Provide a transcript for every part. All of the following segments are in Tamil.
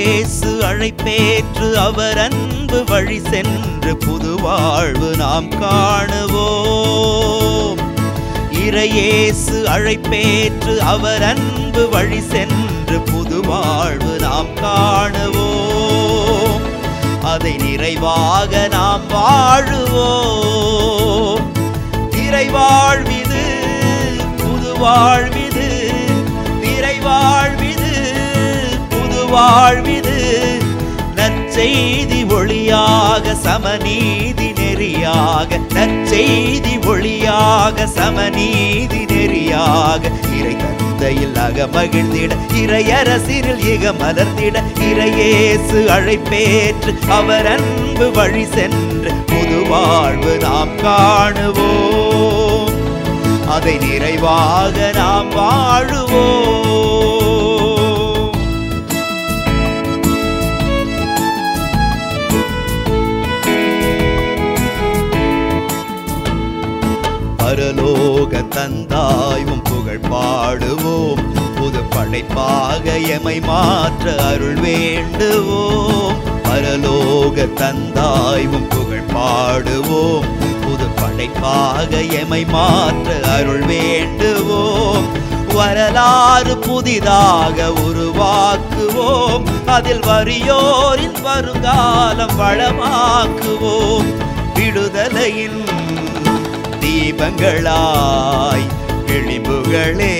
இறையேசு அழைப்பேற்று அவர் அன்பு வழி சென்று புது வாழ்வு நாம் காணுவோம் இறையேசு அழைப்பேற்று அவர் அன்பு வழி சென்று புது வாழ்வு நாம் காணுவோம் அதை நிறைவாக நாம் வாழுவோம் திரைவாழ்விது புது வாழ்விது திரைவாழ்விது புது வாழ்விது நற்செய்தி ஒளியாக சமநீதி நெறியாக நற்செய்தி ஒளியாக சமநீதி நெறியாக இறை தந்தையில் அகமகிழ்ந்திட இறையரசிரில் இக மலர்ந்திட இறையேசு அழைப்பேற்று அவர் அன்பு வழி சென்று புது வாழ்வு நாம் காணுவோம் அதை நிறைவாக நாம் வாழுவோம் பரலோக தந்தாயும் புகழ் பாடுவோம் புது படைப்பாக எமை மாற்ற அருள் வேண்டுவோம் பரலோக தந்தாயும் புகழ் பாடுவோம் புது படைப்பாக எமை மாற்ற அருள் வேண்டுவோம் வரலாறு புதிதாக உருவாக்குவோம் அதில் வறியோரின் வருங்காலம் வளமாக்குவோம் விடுதலையின் தீபங்களாய் விளிம்புகளே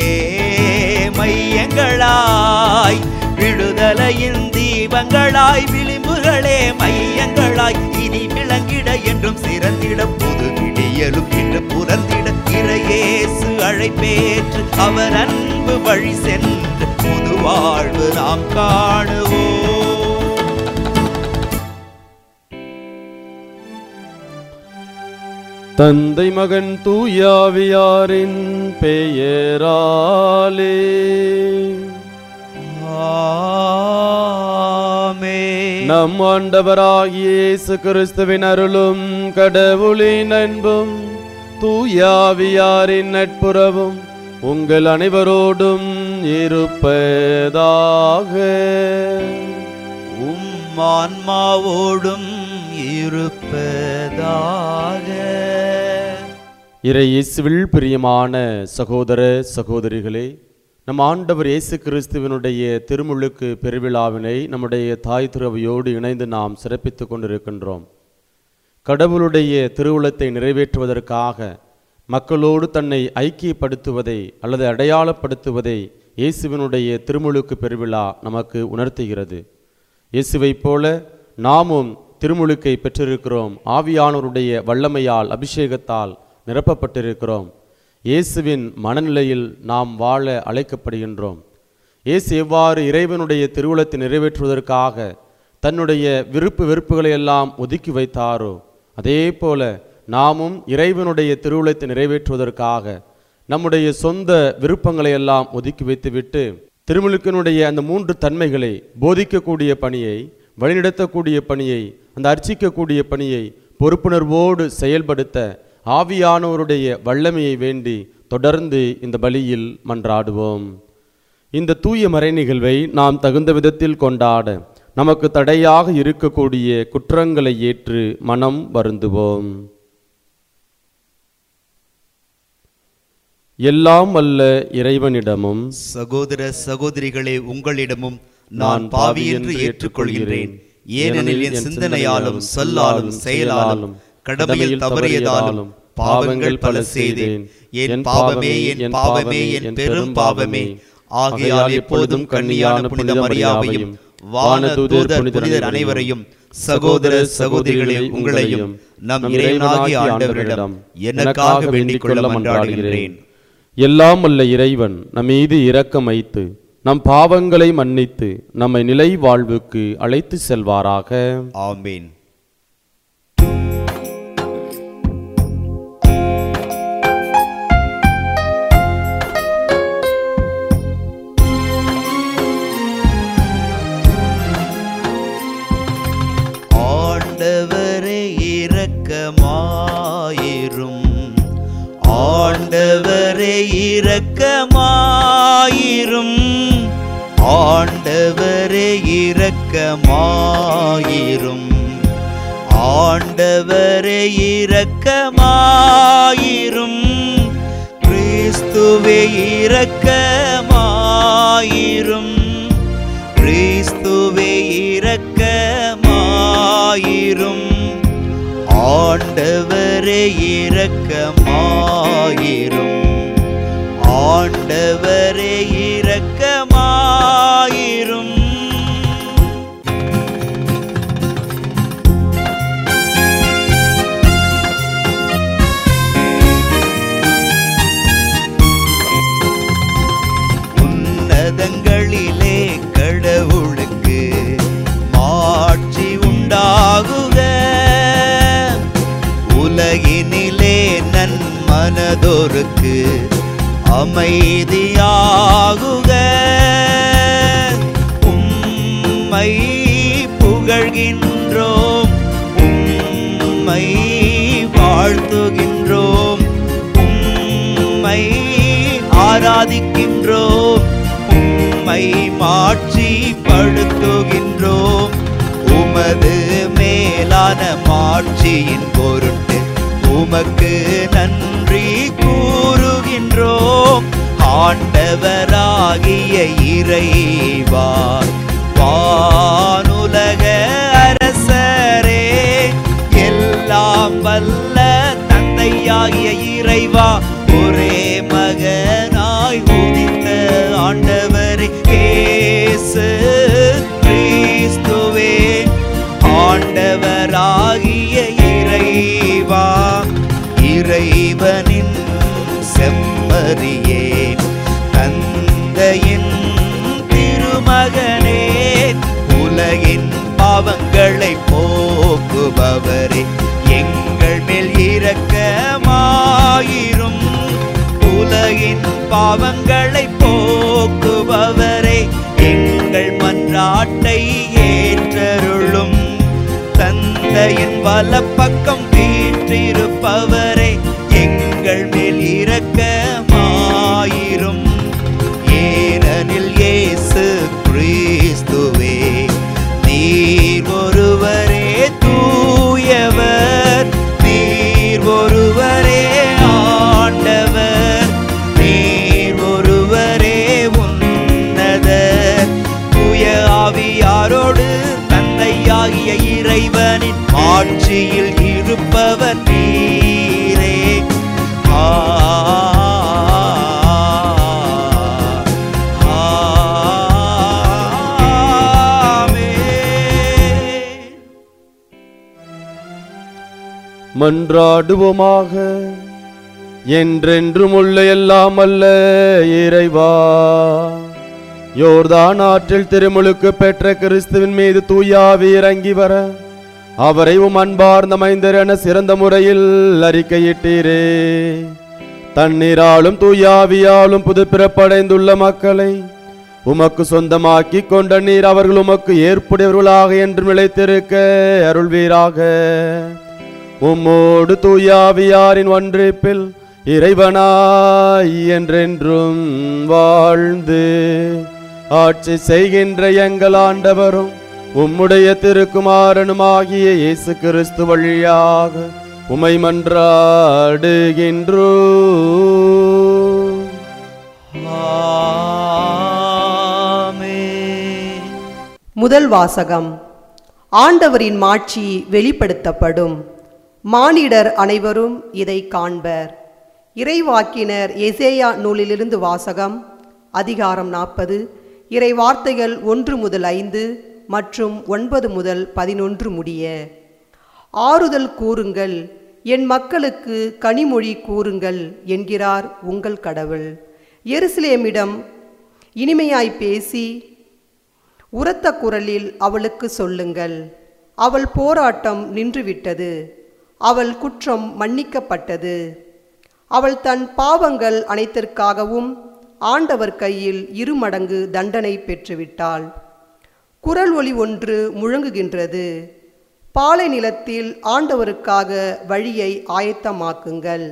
மையங்களாய் விடுதலையின் தீபங்களாய் விளிம்புகளே மையங்களாய் இனி விளங்கிட என்றும் சிறந்திட புது விடியலும் இன்று புறந்திட இறையேசு அழைப்பேற்று அவர் அன்பு வழி சென்று புது வாழ்வு நாம் காணுவோம் தந்தை மகன் தூயாவியாரின் பெயராலே ஆமென். நம் ஆண்டவராகிய இயேசு கிறிஸ்துவின் அருளும் கடவுளின் அன்பும் தூயாவியாரின் நட்புறவும் உங்கள் அனைவரோடும் இருப்பதாக உம் ஆன்மாவோடும் இருப்பதாக இறை இயேசுவில் பிரியமான சகோதர சகோதரிகளே நம் ஆண்டவர் இயேசு கிறிஸ்துவினுடைய திருமுழுக்கு பெருவிழாவினை நம்முடைய தாய் துறவியோடு இணைந்து நாம் சிறப்பித்துக் கொண்டிருக்கின்றோம் கடவுளுடைய திருவுளத்தை நிறைவேற்றுவதற்காக மக்களோடு தன்னை ஐக்கியப்படுத்துவதை அல்லது அடையாளப்படுத்துவதை இயேசுவினுடைய திருமுழுக்கு பெருவிழா நமக்கு உணர்த்துகிறது இயேசுவைப் போல நாமும் திருமுழுக்கை பெற்றிருக்கிறோம் ஆவியானவருடைய வல்லமையால் அபிஷேகத்தால் நிரப்பப்பட்டிருக்கிறோம் இயேசுவின் மனநிலையில் நாம் வாழ அழைக்கப்படுகின்றோம் இயேசு எவ்வாறு இறைவனுடைய திருவுளத்தை நிறைவேற்றுவதற்காக தன்னுடைய விருப்பு வெறுப்புகளை எல்லாம் ஒதுக்கி வைத்தாரோ அதே போல நாமும் இறைவனுடைய திருவுளத்தை நிறைவேற்றுவதற்காக நம்முடைய சொந்த விருப்பங்களை எல்லாம் ஒதுக்கி வைத்துவிட்டு திருமுழுக்கினுடைய அந்த மூன்று தன்மைகளை போதிக்கக்கூடிய பணியை வழிநடத்தக்கூடிய பணியை அந்த அர்ச்சிக்கக்கூடிய பணியை பொறுப்புணர்வோடு செயல்படுத்த ஆவியானவருடைய வல்லமையை வேண்டி தொடர்ந்து இந்த பலியில் மன்றாடுவோம் இந்த தூய மறை நிகழ்வை நாம் தகுந்த விதத்தில் கொண்டாட நமக்கு தடையாக இருக்கக்கூடிய குற்றங்களை ஏற்று மனம் வருந்துவோம் எல்லாம் அல்ல இறைவனிடமும் சகோதர சகோதரிகளே உங்களிடமும் நான் பாவி என்று ஏற்றுக்கொள்கிறேன் ஏனெனில் என் சிந்தனையாலும் சொல்லாலும் செயலாலும் கடமையில் தவறியதாலும் பாவங்கள் பல செய்தேன் என் பாவமே என் பாவமே என் பெரும் பாவமே ஆகையால் எப்பொழுதும் கண்ணியான புனித மரியாவையும் வானதூதர் புனிதர் அனைவரையும் சகோதர சகோதரிகளே உங்களையும் நம் இறைவனாகிய ஆண்டவரிடம் எனக்காக வேண்டிக் கொள்ள மன்றாடுகிறேன் எல்லாம் அல்ல இறைவன் நம் மீது இரக்கம் வைத்து நம் பாவங்களை மன்னித்து நம்மை நிலை வாழ்வுக்கு அழைத்து செல்வாராக ஆமீன் ஆண்டவரே இரக்கமாயிரும் ஆண்டவரே இரக்கமாயிரும் ஆண்டவரே இரக்கமாயிரும் ஆண்டவரே இரக்கமாயிரும் கிறிஸ்துவே இரக்கமாயிரும் கிறிஸ்துவே இரக்கமாயிரும் ஆண்டவரே இரக்கமாயிரும் ஆண்டவரே இரக்கமாயிரும் உன்னதங்களிலே கடவுளுக்கு மாட்சி உண்டாகுக உலகினிலே நன்மனதொருக்கு அமைதியாகுக உம்மை புகழ்கின்றோம் உம்மை வாழ்த்துகின்றோம் உம்மை ஆராதிக்கின்றோம் உம்மை மாட்சி படுத்துகின்றோம் உமது மேலான மாட்சியின் பொருட்டு உமக்கு நன்றி கூறுகின்றோம் ஆண்டவராகிய இறைவா வானுலக அரசரே எல்லாம் வல்ல தந்தையாகிய இறைவா ஒரே மகனாய் உதித்த ஆண்டவரே இயேசு கிறிஸ்துவே ஆண்டவராகிய இறைவா இறைவனின் செம்மறியே தந்தையின் திருமகனே உலகின் பாவங்களை போக்குபவரே எங்கள் மேல் இரக்கமாயிரும் உலகின் பாவங்களை போக்குபவரே எங்கள் மன்றாட்டை ஏற்றருளும் தந்தையின் வலப்பக்கம் வீற்றிருப்பவரே எங்கள் மேல் இரக்கமாயிரும் ஏனெனில் இயேசு கிறிஸ்துவே நீர் ஒருவரே தூயவர் நீர் ஒருவரே ஆண்டவர் நீர் ஒருவரே உன்னதர் தூய ஆவியாரோடு தந்தையாகிய இறைவனின் ஆட்சியில் இருப்பவர் நீரே ஆ ஆமென். மன்றாடுவோமாக என்றென்றும் உள்ள எல்லாம் அல்ல இறைவா யோர்தான் ஆற்றில் திருமுழுக்கு பெற்ற கிறிஸ்துவின் மீது தூயாவி இறங்கி வர அவரை உம் அன்பார்ந்த மைந்தர் என சிறந்த முறையில் அறிக்கையிட்டீரே தண்ணீராலும் தூயாவியாலும் புதுப்பிறப்படைந்துள்ள மக்களை உமக்கு சொந்தமாக்கி கொண்ட நீர் அவர்கள் உமக்கு ஏற்புடையவர்களாக என்று நிலைத்திருக்க அருள்வீராக உம்மோடு தூயாவியாரின் ஒன்றிப்பில் இறைவனாய் என்றென்றும் வாழ்ந்து ஆட்சி செய்கின்ற எங்கள் ஆண்டவரும் உம்முடைய திருக்குமாரனுமாகிய இயேசு கிறிஸ்து வழியாக உமை மன்றாடுகின்றோ ஆமென். முதல் வாசகம் ஆண்டவரின் மாட்சி வெளிப்படுத்தப்படும் மானிடர் அனைவரும் இதை காண்பர் இறைவாக்கினர் எசேயா நூலிலிருந்து வாசகம் அதிகாரம் நாற்பது இறை வார்த்தைகள் ஒன்று முதல் ஐந்து மற்றும் ஒன்பது முதல் பதினொன்று முடிய ஆறுதல் கூறுங்கள் என் மக்களுக்கு கனிமொழி கூறுங்கள் என்கிறார் உங்கள் கடவுள் எருசலேமிடம் இனிமையாய் பேசி உரத்த குரலில் அவளுக்கு சொல்லுங்கள் அவள் போராட்டம் நின்றுவிட்டது அவள் குற்றம் மன்னிக்கப்பட்டது அவள் தன் பாவங்கள் அனைத்திற்காகவும் ஆண்டவர் கையில் இருமடங்கு தண்டனை பெற்றுவிட்டாள் குரல் ஒலி ஒன்று முழங்குகின்றது பாலை நிலத்தில் ஆண்டவருக்காக வழியை ஆயத்தமாக்குங்கள்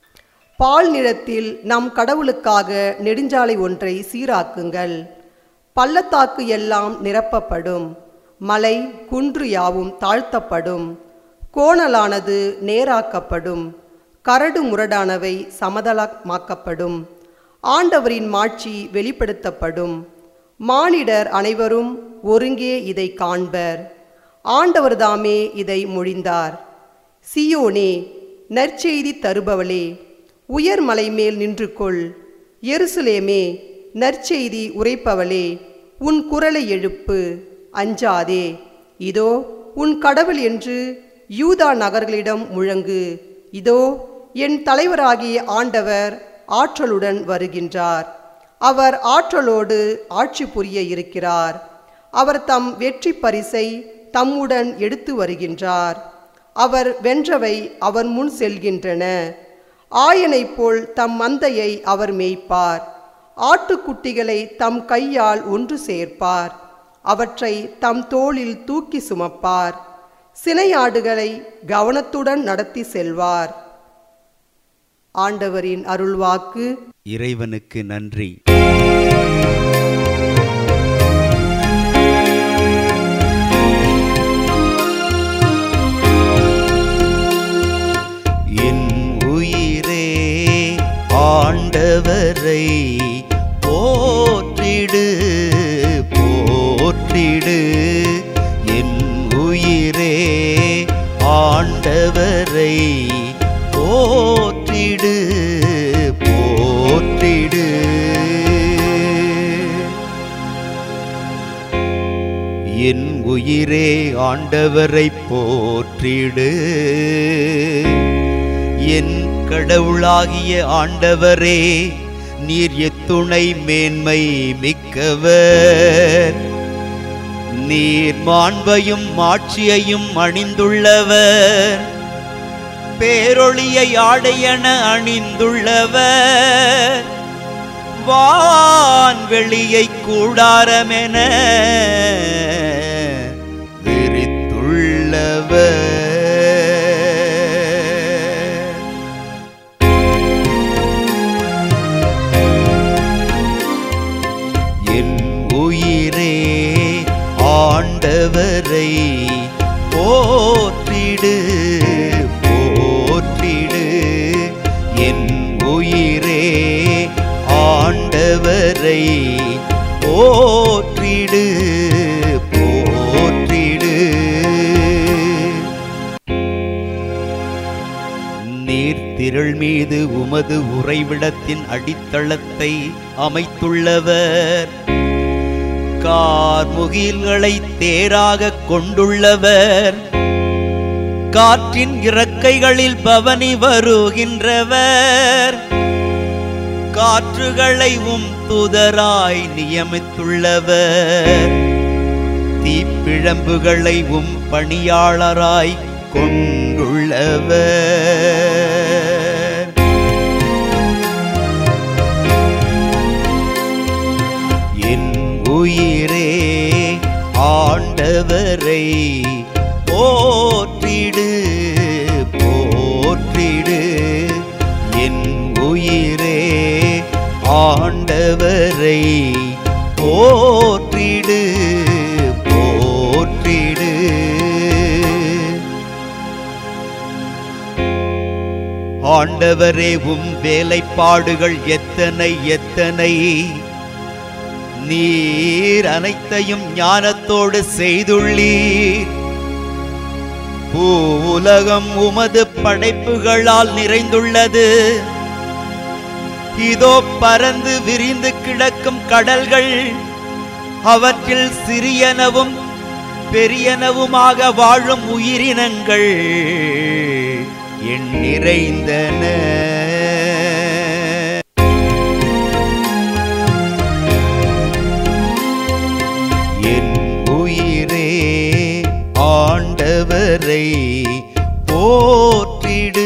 பால் நிலத்தில் நம் கடவுளுக்காக நெடுஞ்சாலை ஒன்றை சீராக்குங்கள் பள்ளத்தாக்கு எல்லாம் நிரப்பப்படும் மலை குன்று யாவும் தாழ்த்தப்படும் கோணலானது நேராக்கப்படும் கரடு முரடானவை சமதளமாக்கப்படும் ஆண்டவரின் மாட்சி வெளிப்படுத்தப்படும் மானிடர் அனைவரும் ஒருங்கே இதை காண்பர் ஆண்டவர்தாமே இதை மொழிந்தார் சியோனே நற்செய்தி தருபவளே உயர் மலை மேல் நின்று கொள் எருசலேமே நற்செய்தி உரைப்பவளே உன் குரலை எழுப்பு அஞ்சாதே இதோ உன் கடவுள் என்று யூதா நகர்களிடம் முழங்கு இதோ என் தலைவராகிய ஆண்டவர் ஆற்றலுடன் வருகின்றார் அவர் ஆற்றலோடு ஆட்சி புரிய இருக்கிறார் அவர் தம் வெற்றி பரிசை தம்முடன் எடுத்து வருகின்றார் அவர் வென்றவை அவர் முன் செல்கின்றன ஆயனைப் போல் தம் மந்தையை அவர் மேய்ப்பார் ஆட்டுக்குட்டிகளை தம் கையால் ஒன்று சேர்ப்பார் அவற்றை தம் தோளில் தூக்கி சுமப்பார் சினையாடுகளை கவனத்துடன் நடத்தி செல்வார் ஆண்டவரின் அருள்வாக்கு இறைவனுக்கு நன்றி என் உயிரே ஆண்டவரை போற்றிடு போற்றிடு என் உயிரே ஆண்டவரை போற்றிடு போற்றிடு என் உயிரே ஆண்டவரை போற்றிடு என் கடவுளாகிய ஆண்டவரே நீர் எத்துணை மேன்மை மிக்கவர் நீர் மாண்பையும் மாட்சியையும் அணிந்துள்ளவர் பேரொளியை ஆடையென அணிந்துள்ளவர் வான்வெளியை கூடாரமென விரித்துள்ளவர் என் உயிரே ஆண்டவரை போற்றிடு போற்றிடு என் உயிரே ஆண்டவரை போற்றிடு போற்றிடு நீர்த்திரள் மீது உமது உறைவிடத்தின் அடித்தளத்தை அமைத்துள்ளவர் கார்முகில்களை தேராக கொண்டுள்ளவர் காற்றின் இறக்கைகளில் பவனி வருகின்றவர் காற்றுகளை உம் தூதராய் நியமித்துள்ளவர் தீப்பிழம்புகளை உம் பணியாளராய் கொண்டுள்ளவர் என் உயிரே ஆண்டவரை போற்றிடு போற்றிடு என் உயிரே ஆண்டவரை போற்றிடு போற்றிடு ஆண்டவரே உம் வேலைப்பாடுகள் எத்தனை எத்தனை நீர் அனைத்தையும் ஞானத்தோடு செய்துள்ளீர் பூவுலகம் உமது படைப்புகளால் நிறைந்துள்ளது இதோ பறந்து விரிந்து கிடக்கும் கடல்கள் அவற்றில் சிறியனவும் பெரியனவுமாக வாழும் உயிரினங்கள் என் நிறைந்தன என் உயிரே ஆண்டவரை போற்றிடு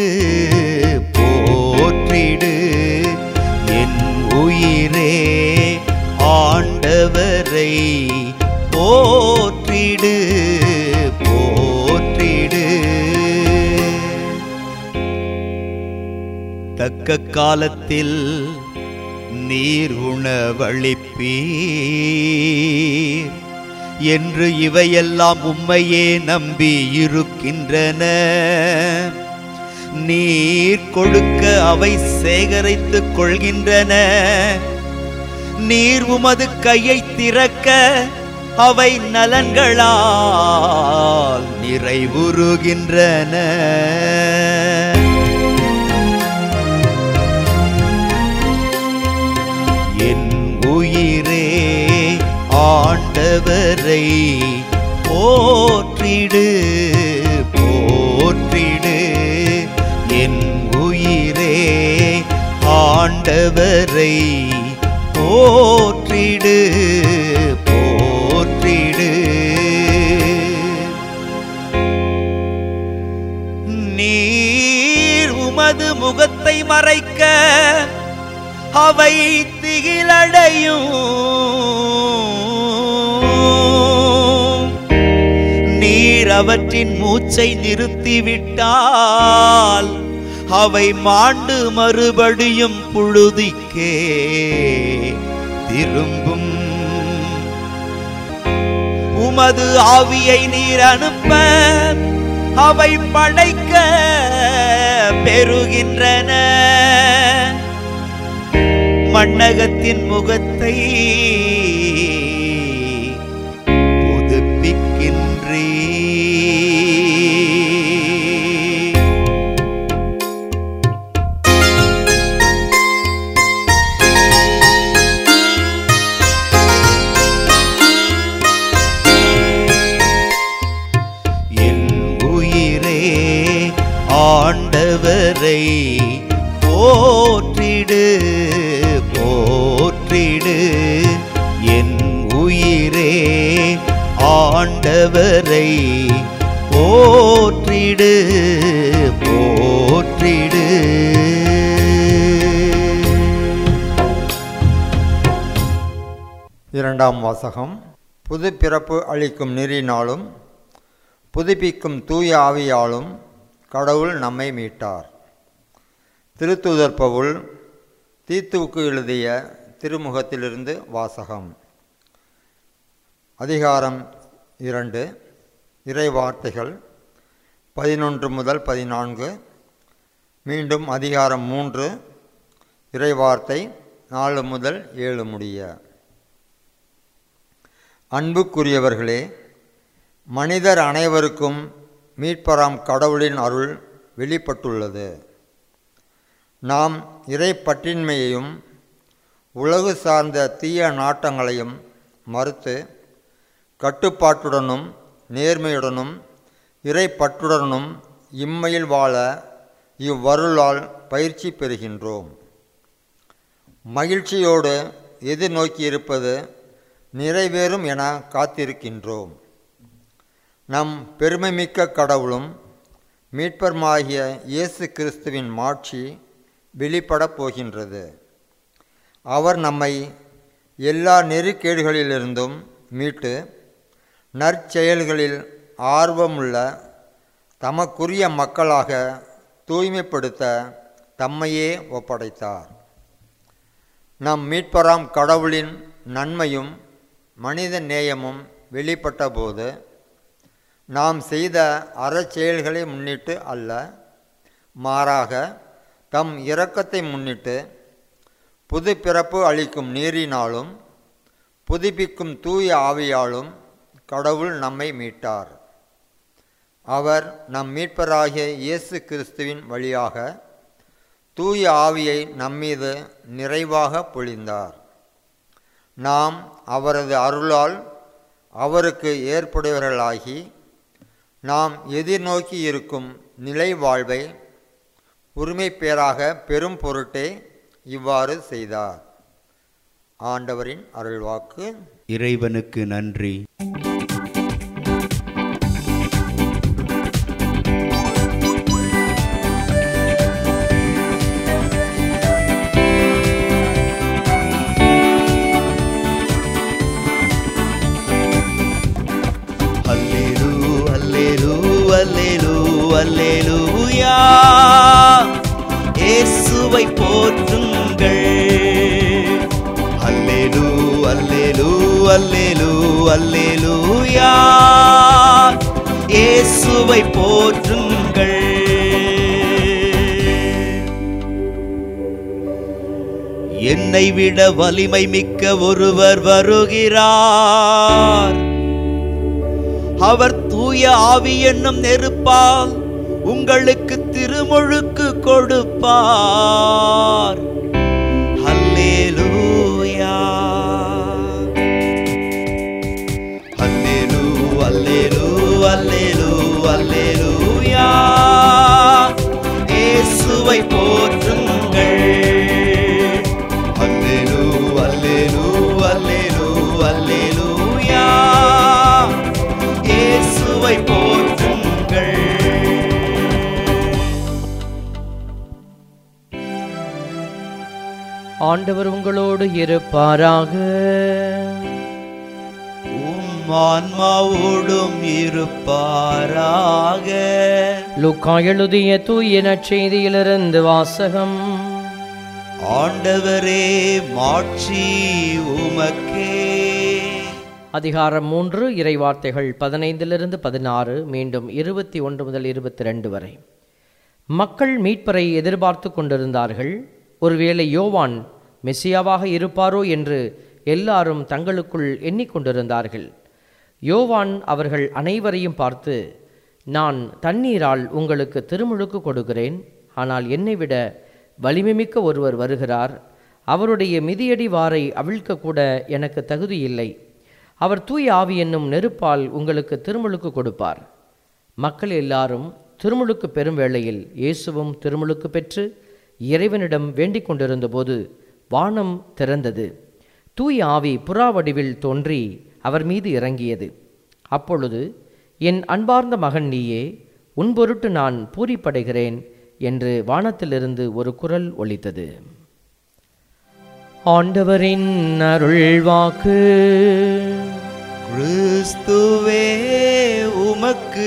போற்றிடு என் உயிரே ஆண்டவரை போற்றிடு போற்றிடு தக்க காலத்தில் நீர் உணவளிப்பீர் என்று இவையெல்லாம் உம்மையே நம்பி இருக்கின்றன நீர் கொடுக்க அவை சேகரித்துக் கொள்கின்றன நீர் உமது கையை திறக்க அவை நலன்களால் நிறைவுறுகின்றன என் உயிரே ஆண்டவரை போற்றிடு போற்றிடு என் உயிரே ஆண்டவரை போற்றிடு போற்றிடு நீர் உமது முகத்தை மறைக்க அவை திகிலடையும் நீர் அவற்றின் மூச்சை நிறுத்திவிட்டால் அவை மாண்டு மறுபடியும் புழுதிக்கே திரும்பும் உமது ஆவியை நீர் அனுப்ப அவை படைக்க பெறுகின்றன மண்ணகத்தின் முகத்தை புதுப்பிக்கின்றீ என் உயிரே ஆண்டவரை போற்றிடு போற்றிடு என் உயிரே ஆண்டவரை போற்றிடு போற்றிடு இரண்டாம் வாசகம் புது பிறப்பு அளிக்கும் நெறினாலும் புதுப்பிக்கும் தூய ஆவியாலும் கடவுள் நம்மை மீட்டார் திருத்தூதர் பவுல் தீத்துவுக்கு எழுதிய திருமுகத்திலிருந்து வாசகம் அதிகாரம் இரண்டு இறை வார்த்தைகள் பதினொன்று முதல் பதினான்கு மீண்டும் அதிகாரம் மூன்று இறைவார்த்தை நாலு முதல் ஏழு முடிய அன்புக்குரியவர்களே மனிதர் அனைவருக்கும் மீட்பராம் கடவுளின் அருள் வெளிப்பட்டுள்ளது நாம் இறை பற்றின்மையையும் உலகு சார்ந்த தீய நாட்டங்களையும் மறுத்து கட்டுப்பாட்டுடனும் நேர்மையுடனும் இறை பற்றுடனும் இம்மையில் வாழ இவ்வருளால் பயிற்சி பெறுகின்றோம் மகிழ்ச்சியோடு எதிர்நோக்கியிருப்பது நிறைவேறும் என காத்திருக்கின்றோம் நம் பெருமைமிக்க கடவுளும் மீட்பருமாகிய இயேசு கிறிஸ்துவின் மாட்சி வெளிப்படப் போகின்றது அவர் நம்மை எல்லா நெருக்கேடுகளிலிருந்தும் மீட்டு நற்செயல்களில் ஆர்வமுள்ள தமக்குரிய மக்களாக தூய்மைப்படுத்த தம்மையே ஒப்படைத்தார் நம் மீட்பராம் கடவுளின் நன்மையும் மனித நேயமும் வெளிப்பட்டபோது நாம் செய்த அறச்செயல்களை முன்னிட்டு அல்ல மாறாக தம் இரக்கத்தை முன்னிட்டு புது பிறப்பு அளிக்கும் நீரினாலும் புதுப்பிக்கும் தூய ஆவியாலும் கடவுள் நம்மை மீட்டார் அவர் நம் மீட்பராகிய இயேசு கிறிஸ்துவின் வழியாக தூய ஆவியை நம்மீது நிறைவாக பொழிந்தார் நாம் அவரது அருளால் அவருக்கு ஏற்புடையவர்களாகி நாம் எதிர்நோக்கி இருக்கும் நிலை வாழ்வை உரிமை பேராக பெரும் பொருட்டே இவ்வாறு செய்தார் ஆண்டவரின் அருள்வாக்கு இறைவனுக்கு நன்றி அல்லேலூ அல்லேலூ அல்லேலூ அல்லேலூயா இயேசுவை போற்றுங்கள் அல்லேலூ அல்லேலூயா இயேசுவை போற்றுங்கள் என்னை விட வலிமை மிக்க ஒருவர் வருகிறார் அவர் தூய ஆவி என்னும் நெருப்பால் உங்களுக்கு திருமுழுக்கு கொடுப்பார் அல்லேலூயா அல்லேலூ அல்லேலூ அல்லேலூ அல்லேலூயா இயேசுவை போற்றுங்கள் அல்லேலூ அல்லேலூ அல்லேலூ அல்லேலூயா இயேசுவை போற்றுங்கள் ஆண்டவர் உங்களோடு இருப்பாராக உம் ஆன்மாவோடும் இருப்பாராக லூக்கா எழுதிய தூய நற்செய்தியிலிருந்து வாசகம் ஆண்டவரே மாட்சி உமக்கே அதிகாரம் மூன்று இறைவார்த்தைகள் பதினைந்திலிருந்து பதினாறு மீண்டும் இருபத்தி ஒன்று முதல் இருபத்தி ரெண்டு வரை மக்கள் மீட்பரை எதிர்பார்த்து கொண்டிருந்தார்கள் ஒருவேளை யோவான் மெசியாவாக இருப்பாரோ என்று எல்லாரும் தங்களுக்குள் எண்ணிக்கொண்டிருந்தார்கள் யோவான் அவர்கள் அனைவரையும் பார்த்து நான் தண்ணீரால் உங்களுக்கு திருமுழுக்கு கொடுக்கிறேன் ஆனால் என்னை விட வலிமைமிக்க ஒருவர் வருகிறார் அவருடைய மிதியடி வாரை அவிழ்க்கக்கூட எனக்கு தகுதி இல்லை அவர் தூய ஆவி என்னும் நெருப்பால் உங்களுக்கு திருமுழுக்கு கொடுப்பார் மக்கள் எல்லாரும் திருமுழுக்கு பெறும் வேளையில் இயேசுவும் திருமுழுக்கு பெற்று இறைவனிடம் வேண்டிக் கொண்டிருந்தபோது வானம் திறந்தது தூய ஆவி புறா வடிவில் தோன்றி அவர் மீது இறங்கியது அப்பொழுது என் அன்பார்ந்த மகன் நீயே உன் பொருட்டு நான் பூரிப்படைகிறேன் என்று வானத்திலிருந்து ஒரு குரல் ஒலித்தது ஆண்டவரின் அருள்வாக்கு கிறிஸ்துவே உமக்கு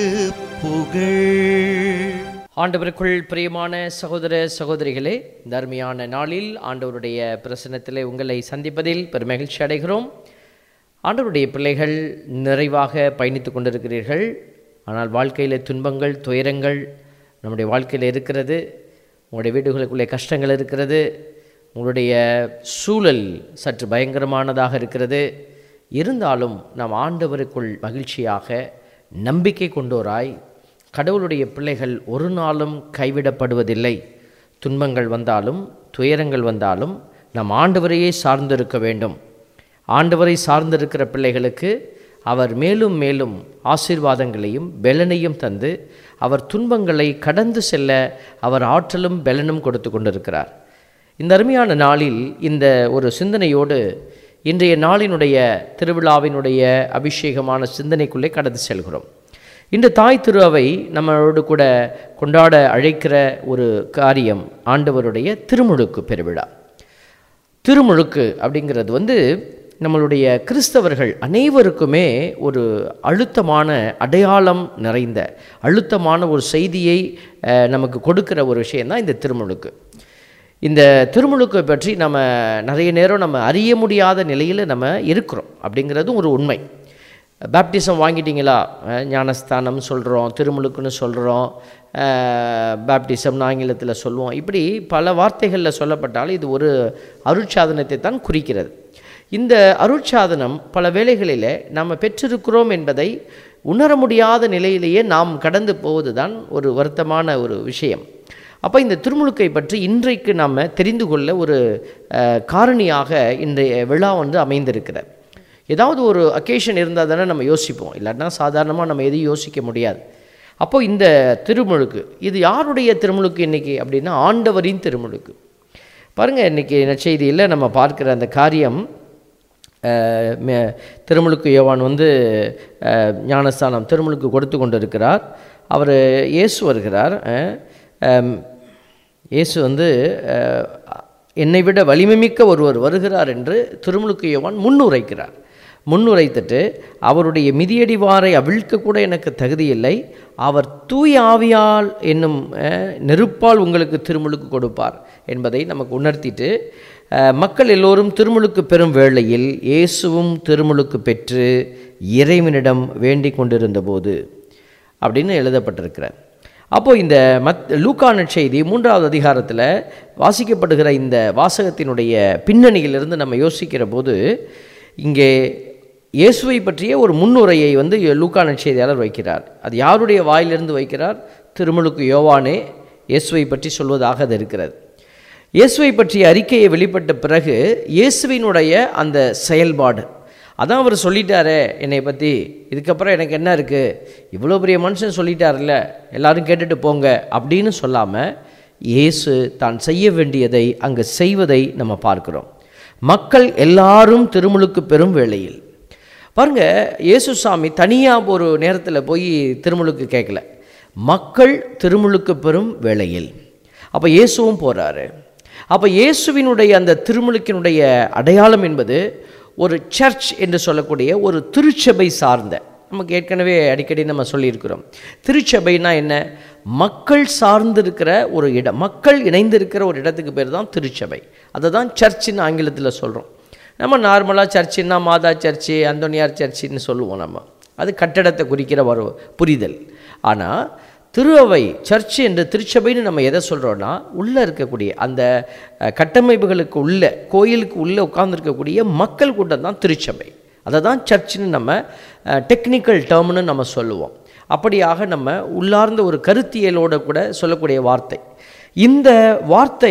புகழ் ஆண்டவருக்குள் பிரியமான சகோதர சகோதரிகளே இந்த அருமையான நாளில் ஆண்டவருடைய பிரசன்னத்திலே உங்களை சந்திப்பதில் பெருமகிழ்ச்சி அடைகிறோம் ஆண்டவருடைய பிள்ளைகள் நிறைவாக பயணித்து கொண்டிருக்கிறீர்கள் ஆனால் வாழ்க்கையில் துன்பங்கள் துயரங்கள் நம்முடைய வாழ்க்கையில் இருக்கிறது உங்களுடைய வீடுகளுக்குள்ளே கஷ்டங்கள் இருக்கிறது உங்களுடைய சூழல் சற்று பயங்கரமானதாக இருக்கிறது இருந்தாலும் நாம் ஆண்டவருக்குள் மகிழ்ச்சியாக நம்பிக்கை கொண்டோராய் கடவுளுடைய பிள்ளைகள் ஒரு நாளும் கைவிடப்படுவதில்லை துன்பங்கள் வந்தாலும் துயரங்கள் வந்தாலும் நாம் ஆண்டவரையே சார்ந்திருக்க வேண்டும் ஆண்டவரை சார்ந்திருக்கிற பிள்ளைகளுக்கு அவர் மேலும் மேலும் ஆசீர்வாதங்களையும் பெலனையும் தந்து அவர் துன்பங்களை கடந்து செல்ல அவர் ஆற்றலும் பெலனும் கொடுத்து கொண்டிருக்கிறார் இந்த அருமையான நாளில் இந்த ஒரு சிந்தனையோடு இன்றைய நாளினுடைய திருவிழாவினுடைய அபிஷேகமான சிந்தனைக்குள்ளே கடந்து செல்கிறோம் இந்த தாய் திருவை நம்மளோடு கூட கொண்டாட அழைக்கிற ஒரு காரியம் ஆண்டவருடைய திருமுழுக்கு பெருவிழா திருமுழுக்கு அப்படிங்கிறது வந்து நம்மளுடைய கிறிஸ்தவர்கள் அனைவருக்குமே ஒரு அழுத்தமான அடையாளம் நிறைந்த அழுத்தமான ஒரு செய்தியை அஹ், நமக்கு கொடுக்கிற ஒரு விஷயந்தான் இந்த திருமுழுக்கு இந்த திருமுழுக்கை பற்றி நம்ம நிறைய நேரம் நம்ம அறிய முடியாத நிலையில் நம்ம இருக்கிறோம் அப்படிங்கிறதும் ஒரு உண்மை பேப்டிசம் வாங்கிட்டீங்களா அஹ், ஞானஸ்தானம் சொல்கிறோம் திருமுழுக்குன்னு சொல்கிறோம் பேப்டிசம்னு ஆங்கிலத்தில் சொல்லுவோம் இப்படி பல வார்த்தைகளில் சொல்லப்பட்டாலும் இது ஒரு அருட்சாதனத்தை தான் குறிக்கிறது இந்த அருட்சாதனம் பல வேளைகளில் நாம் பெற்றிருக்கிறோம் என்பதை உணர முடியாத நிலையிலேயே நாம் கடந்து போவது தான் ஒரு வருத்தமான ஒரு விஷயம் அப்போ இந்த திருமுழுக்கை பற்றி இன்றைக்கு நாம் தெரிந்து கொள்ள ஒரு அஹ், காரணியாக இன்றைய விழா வந்து அமைந்திருக்கிறது ஏதாவது ஒரு அக்கேஷன் இருந்தால் தானே நம்ம யோசிப்போம் இல்லாட்டினா சாதாரணமாக நம்ம எதையும் யோசிக்க முடியாது அப்போ இந்த திருமுழுக்கு இது யாருடைய திருமுழுக்கு இன்னைக்கு அப்படின்னா ஆண்டவரின் திருமுழுக்கு பாருங்கள் இன்றைக்கி நற்செய்தியில் நம்ம பார்க்குற அந்த காரியம் அஹ், மே- திருமுழுக்கு யோவான் வந்து அஹ், ஞானஸ்தானம் திருமுழுக்கு கொடுத்து கொண்டு இருக்கிறார் அவர் இயேசு வருகிறார் அஹ், அம், இயேசு வந்து அஹ், என்னை விட வலிமைமிக்க ஒருவர் வருகிறார் என்று திருமுழுக்கு யோவான் முன்னுரைக்கிறார் முன்னுரைத்துட்டு அவருடைய மிதியடிவாரை அவிழ்க்க கூட எனக்கு தகுதியில்லை அவர் தூய ஆவியால் என்னும் அஹ், நெருப்பால் உங்களுக்கு திருமுழுக்கு கொடுப்பார் என்பதை நமக்கு உணர்த்திட்டு அஹ், மக்கள் எல்லோரும் திருமுழுக்கு பெறும் வேளையில் இயேசுவும் திருமுழுக்கு பெற்று இறைவனிடம் வேண்டிக் கொண்டிருந்தபோது அப்படின்னு எழுதப்பட்டிருக்கிறார் அப்போது இந்த மத் லூக்கான செய்தி மூன்றாவது அதிகாரத்தில் வாசிக்கப்படுகிற இந்த வாசகத்தினுடைய பின்னணியிலிருந்து நம்ம யோசிக்கிற போது இங்கே இயேசுவை பற்றிய ஒரு முன்னுரையை வந்து லூக்கான செய்தியாளர் வைக்கிறார் அது யாருடைய வாயிலிருந்து வைக்கிறார் திருமுழுக்கு யோவானே இயேசுவை பற்றி சொல்வதாக அது இருக்கிறது இயேசுவை பற்றிய அறிக்கையை வெளிப்பட்ட பிறகு இயேசுவினுடைய அந்த செயல்பாடு அதான் அவர் சொல்லிட்டாரே என்னை பற்றி இதுக்கப்புறம் எனக்கு என்ன இருக்குது இவ்வளோ பெரிய மனுஷன் சொல்லிட்டார்ல எல்லாரும் கேட்டுட்டு போங்க அப்படின்னு சொல்லாமல் இயேசு தான் செய்ய வேண்டியதை அங்கு செய்வதை நம்ம பார்க்கிறோம் மக்கள் எல்லாரும் திருமுழுக்கு பெறும் வேளையில் பாருங்க இயேசு சாமி தனியாக ஒரு நேரத்தில் போய் திருமுழுக்கு கேட்கல மக்கள் திருமுழுக்கு பெறும் வேளையில் அப்போ இயேசுவும் போகிறாரு அப்போ இயேசுவினுடைய அந்த திருமுழுக்கினுடைய அடையாளம் என்பது ஒரு சர்ச் என்று சொல்லக்கூடிய ஒரு திருச்சபை சார்ந்த நமக்கு ஏற்கனவே அடிக்கடி நம்ம சொல்லியிருக்கிறோம் திருச்சபைனா என்ன மக்கள் சார்ந்திருக்கிற ஒரு இடம் மக்கள் இணைந்திருக்கிற ஒரு இடத்துக்கு பேர் தான் திருச்சபை அதை தான் சர்ச்சின்னு ஆங்கிலத்தில் சொல்கிறோம் நம்ம நார்மலாக சர்ச்சுன்னா மாதா சர்ச்சு அந்தோனியார் சர்ச்சுன்னு சொல்லுவோம் நம்ம அது கட்டடத்தை குறிக்கிற ஒரு புரிதல் ஆனால் திரு அவை சர்ச் என்று திருச்சபைன்னு நம்ம எதை சொல்கிறோன்னா உள்ளே இருக்கக்கூடிய அந்த அஹ், கட்டமைப்புகளுக்கு உள்ள கோயிலுக்கு உள்ளே உட்கார்ந்திருக்கக்கூடிய மக்கள் கூட்டம் தான் திருச்சபை அதை தான் சர்ச்சுன்னு நம்ம டெக்னிக்கல் டேர்ம்னு நம்ம சொல்லுவோம் அப்படியாக நம்ம உள்ளார்ந்த ஒரு கருத்தியலோட கூட சொல்லக்கூடிய வார்த்தை இந்த வார்த்தை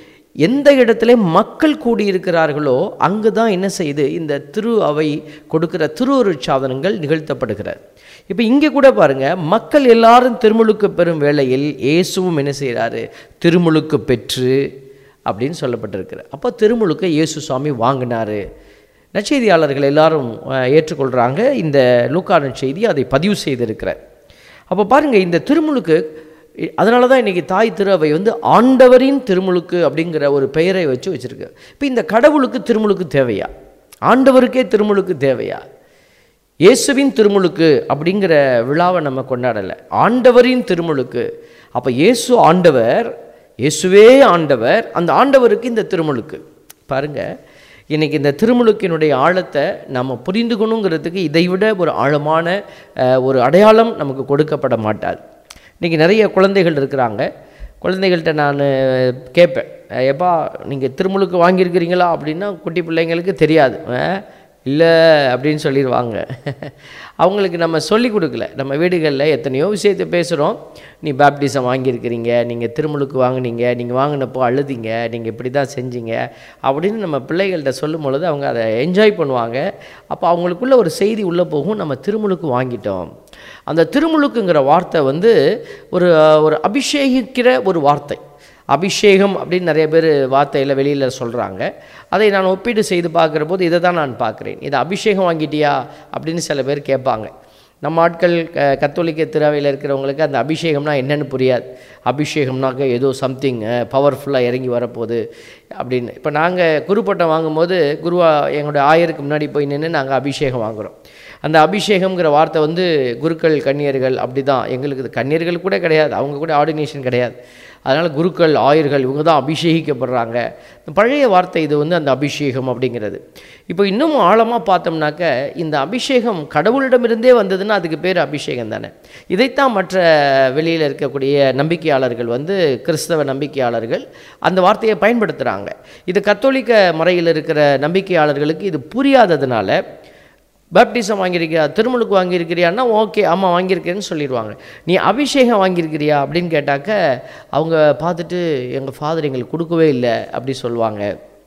எந்த இடத்துல மக்கள் கூடியிருக்கிறார்களோ அங்கு தான் என்ன செய்யுது இந்த திரு அவை கொடுக்கிற திருவருட்சாதனங்கள் நிகழ்த்தப்படுகிறது இப்போ இங்கே கூட பாருங்க மக்கள் எல்லாரும் திருமுழுக்கு பெறும் வேளையில் இயேசுவும் என்ன செய்கிறாரு திருமுழுக்கு பெற்று அப்படின்னு சொல்லப்பட்டிருக்கிறது அப்போ திருமுழுக்கை இயேசு சுவாமி வாங்கினாரு நற்செய்தியாளர்கள் எல்லாரும் அஹ், ஏற்றுக்கொள்கிறாங்க இந்த லூக்கான செய்தி அதை பதிவு செய்திருக்கிறார் அப்போ பாருங்கள் இந்த திருமுழுக்கு அதனால தான் இன்றைக்கி தாய் திரு அவை வந்து ஆண்டவரின் திருமுழுக்கு அப்படிங்கிற ஒரு பெயரை வச்சு வச்சுருக்கு இப்போ இந்த கடவுளுக்கு திருமுழுக்கு தேவையா ஆண்டவருக்கே திருமுழுக்கு தேவையா இயேசுவின் திருமுழுக்கு அப்படிங்கிற விழாவை நம்ம கொண்டாடலை ஆண்டவரின் திருமுழுக்கு அப்போ இயேசு ஆண்டவர் இயேசுவே ஆண்டவர் அந்த ஆண்டவருக்கு இந்த திருமுழுக்கு பாருங்க இன்னைக்கு இந்த திருமுழுக்கினுடைய ஆழத்தை நம்ம புரிந்துக்கணுங்கிறதுக்கு இதைவிட ஒரு ஆழமான அஹ், ஒரு அடையாளம் நமக்கு கொடுக்கப்பட மாட்டாது இன்றைக்கி நிறைய குழந்தைகள் இருக்கிறாங்க குழந்தைகள்கிட்ட நான் கேட்பேன் அஹ், எப்பா நீங்கள் திருமுழுக்கு வாங்கியிருக்கிறீங்களா அப்படின்னா குட்டி பிள்ளைங்களுக்கு தெரியாது அஹ், இல்லை அப்படின்னு சொல்லிடுவாங்க அவங்களுக்கு நம்ம சொல்லி கொடுக்கல நம்ம வீடுகளில் எத்தனையோ விஷயத்தை பேசுகிறோம் நீ பேப்டிசம் வாங்கியிருக்கிறீங்க நீங்கள் திருமுழுக்கு வாங்குனீங்க நீங்கள் வாங்கினப்போ அழுதிங்க நீங்கள் இப்படி தான் செஞ்சீங்க அப்படின்னு நம்ம பிள்ளைகள்கிட்ட சொல்லும் பொழுது அவங்க அதை என்ஜாய் பண்ணுவாங்க அப்போ அவங்களுக்குள்ள ஒரு செய்தி உள்ளே போகும் நம்ம திருமுழுக்கு வாங்கிட்டோம் அந்த திருமுழுக்குங்கிற வார்த்தை வந்து ஒரு ஒரு அபிஷேகிக்கிற ஒரு வார்த்தை அபிஷேகம் அப்படின்னு நிறைய பேர் வார்த்தையில் வெளியில் சொல்கிறாங்க அதை நான் ஒப்பீடு செய்து பார்க்குற போது இதை தான் நான் பார்க்குறேன் இதை அபிஷேகம் வாங்கிட்டியா அப்படின்னு சில பேர் கேட்பாங்க நம்ம ஆட்கள் க கத்தோலிக்க திராவையில் இருக்கிறவங்களுக்கு அந்த அபிஷேகம்னா என்னன்னு புரியாது அபிஷேகம்னாக்க ஏதோ சம்திங் பவர்ஃபுல்லாக இறங்கி வரப்போகுது அப்படின்னு இப்போ நாங்கள் குருப்பட்டம் வாங்கும்போது குருவா எங்களுடைய ஆயருக்கு முன்னாடி போய் நின்று நாங்கள் அபிஷேகம் வாங்குகிறோம் அந்த அபிஷேகம்ங்கிற வார்த்தை வந்து குருக்கள் கன்னியர்கள் அப்படி தான் எங்களுக்கு இது கன்னியர்கள் கூட கிடையாது அவங்க கூட ஆர்டினேஷன் கிடையாது அதனால் குருக்கள் ஆயர்கள் இவங்க தான் அபிஷேகிக்கப்படுறாங்க இந்த பழைய வார்த்தை இது வந்து அந்த அபிஷேகம் அப்படிங்கிறது இப்போ இன்னும் ஆழமாக பார்த்தோம்னாக்க இந்த அபிஷேகம் கடவுளிடமிருந்தே வந்ததுன்னா அதுக்கு பேர் அபிஷேகம் தானே இதைத்தான் மற்ற வெளியில் இருக்கக்கூடிய நம்பிக்கையாளர்கள் வந்து கிறிஸ்தவ நம்பிக்கையாளர்கள் அந்த வார்த்தையை பயன்படுத்துகிறாங்க இது கத்தோலிக்க முறையில் இருக்கிற நம்பிக்கையாளர்களுக்கு இது புரியாததுனால பேப்டிசம் வாங்கியிருக்கியா திருமுழுக்கு வாங்கியிருக்கிறியான்னா ஓகே ஆமாம் வாங்கியிருக்கேன்னு சொல்லிடுவாங்க நீ அபிஷேகம் வாங்கியிருக்கிறியா அப்படின்னு கேட்டாக்க அவங்க பார்த்துட்டு எங்கள் ஃபாதர் எங்களுக்கு கொடுக்கவே இல்லை அப்படி சொல்லுவாங்க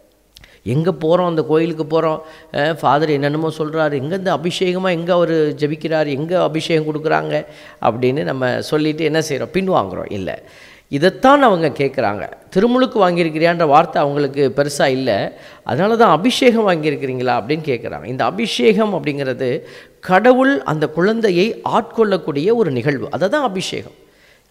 எங்கே போகிறோம் அந்த கோயிலுக்கு போகிறோம் ஃபாதர் என்னென்னமோ சொல்கிறாரு எங்கேருந்து அபிஷேகமாக எங்கே அவர் ஜெபிக்கிறார் எங்கே அபிஷேகம் கொடுக்குறாங்க அப்படின்னு நம்ம சொல்லிட்டு என்ன செய்கிறோம் பின்வாங்குறோம் இல்லை இதைத்தான் அவங்க கேட்குறாங்க திருமுழுக்கு வாங்கியிருக்கிறியான்ற வார்த்தை அவங்களுக்கு பெருசாக இல்லை அதனால தான் அபிஷேகம் வாங்கியிருக்கிறீங்களா அப்படின்னு கேட்குறாங்க இந்த அபிஷேகம் அப்படிங்கிறது கடவுள் அந்த குழந்தையை ஆட்கொள்ளக்கூடிய ஒரு நிகழ்வு அதை தான் அபிஷேகம்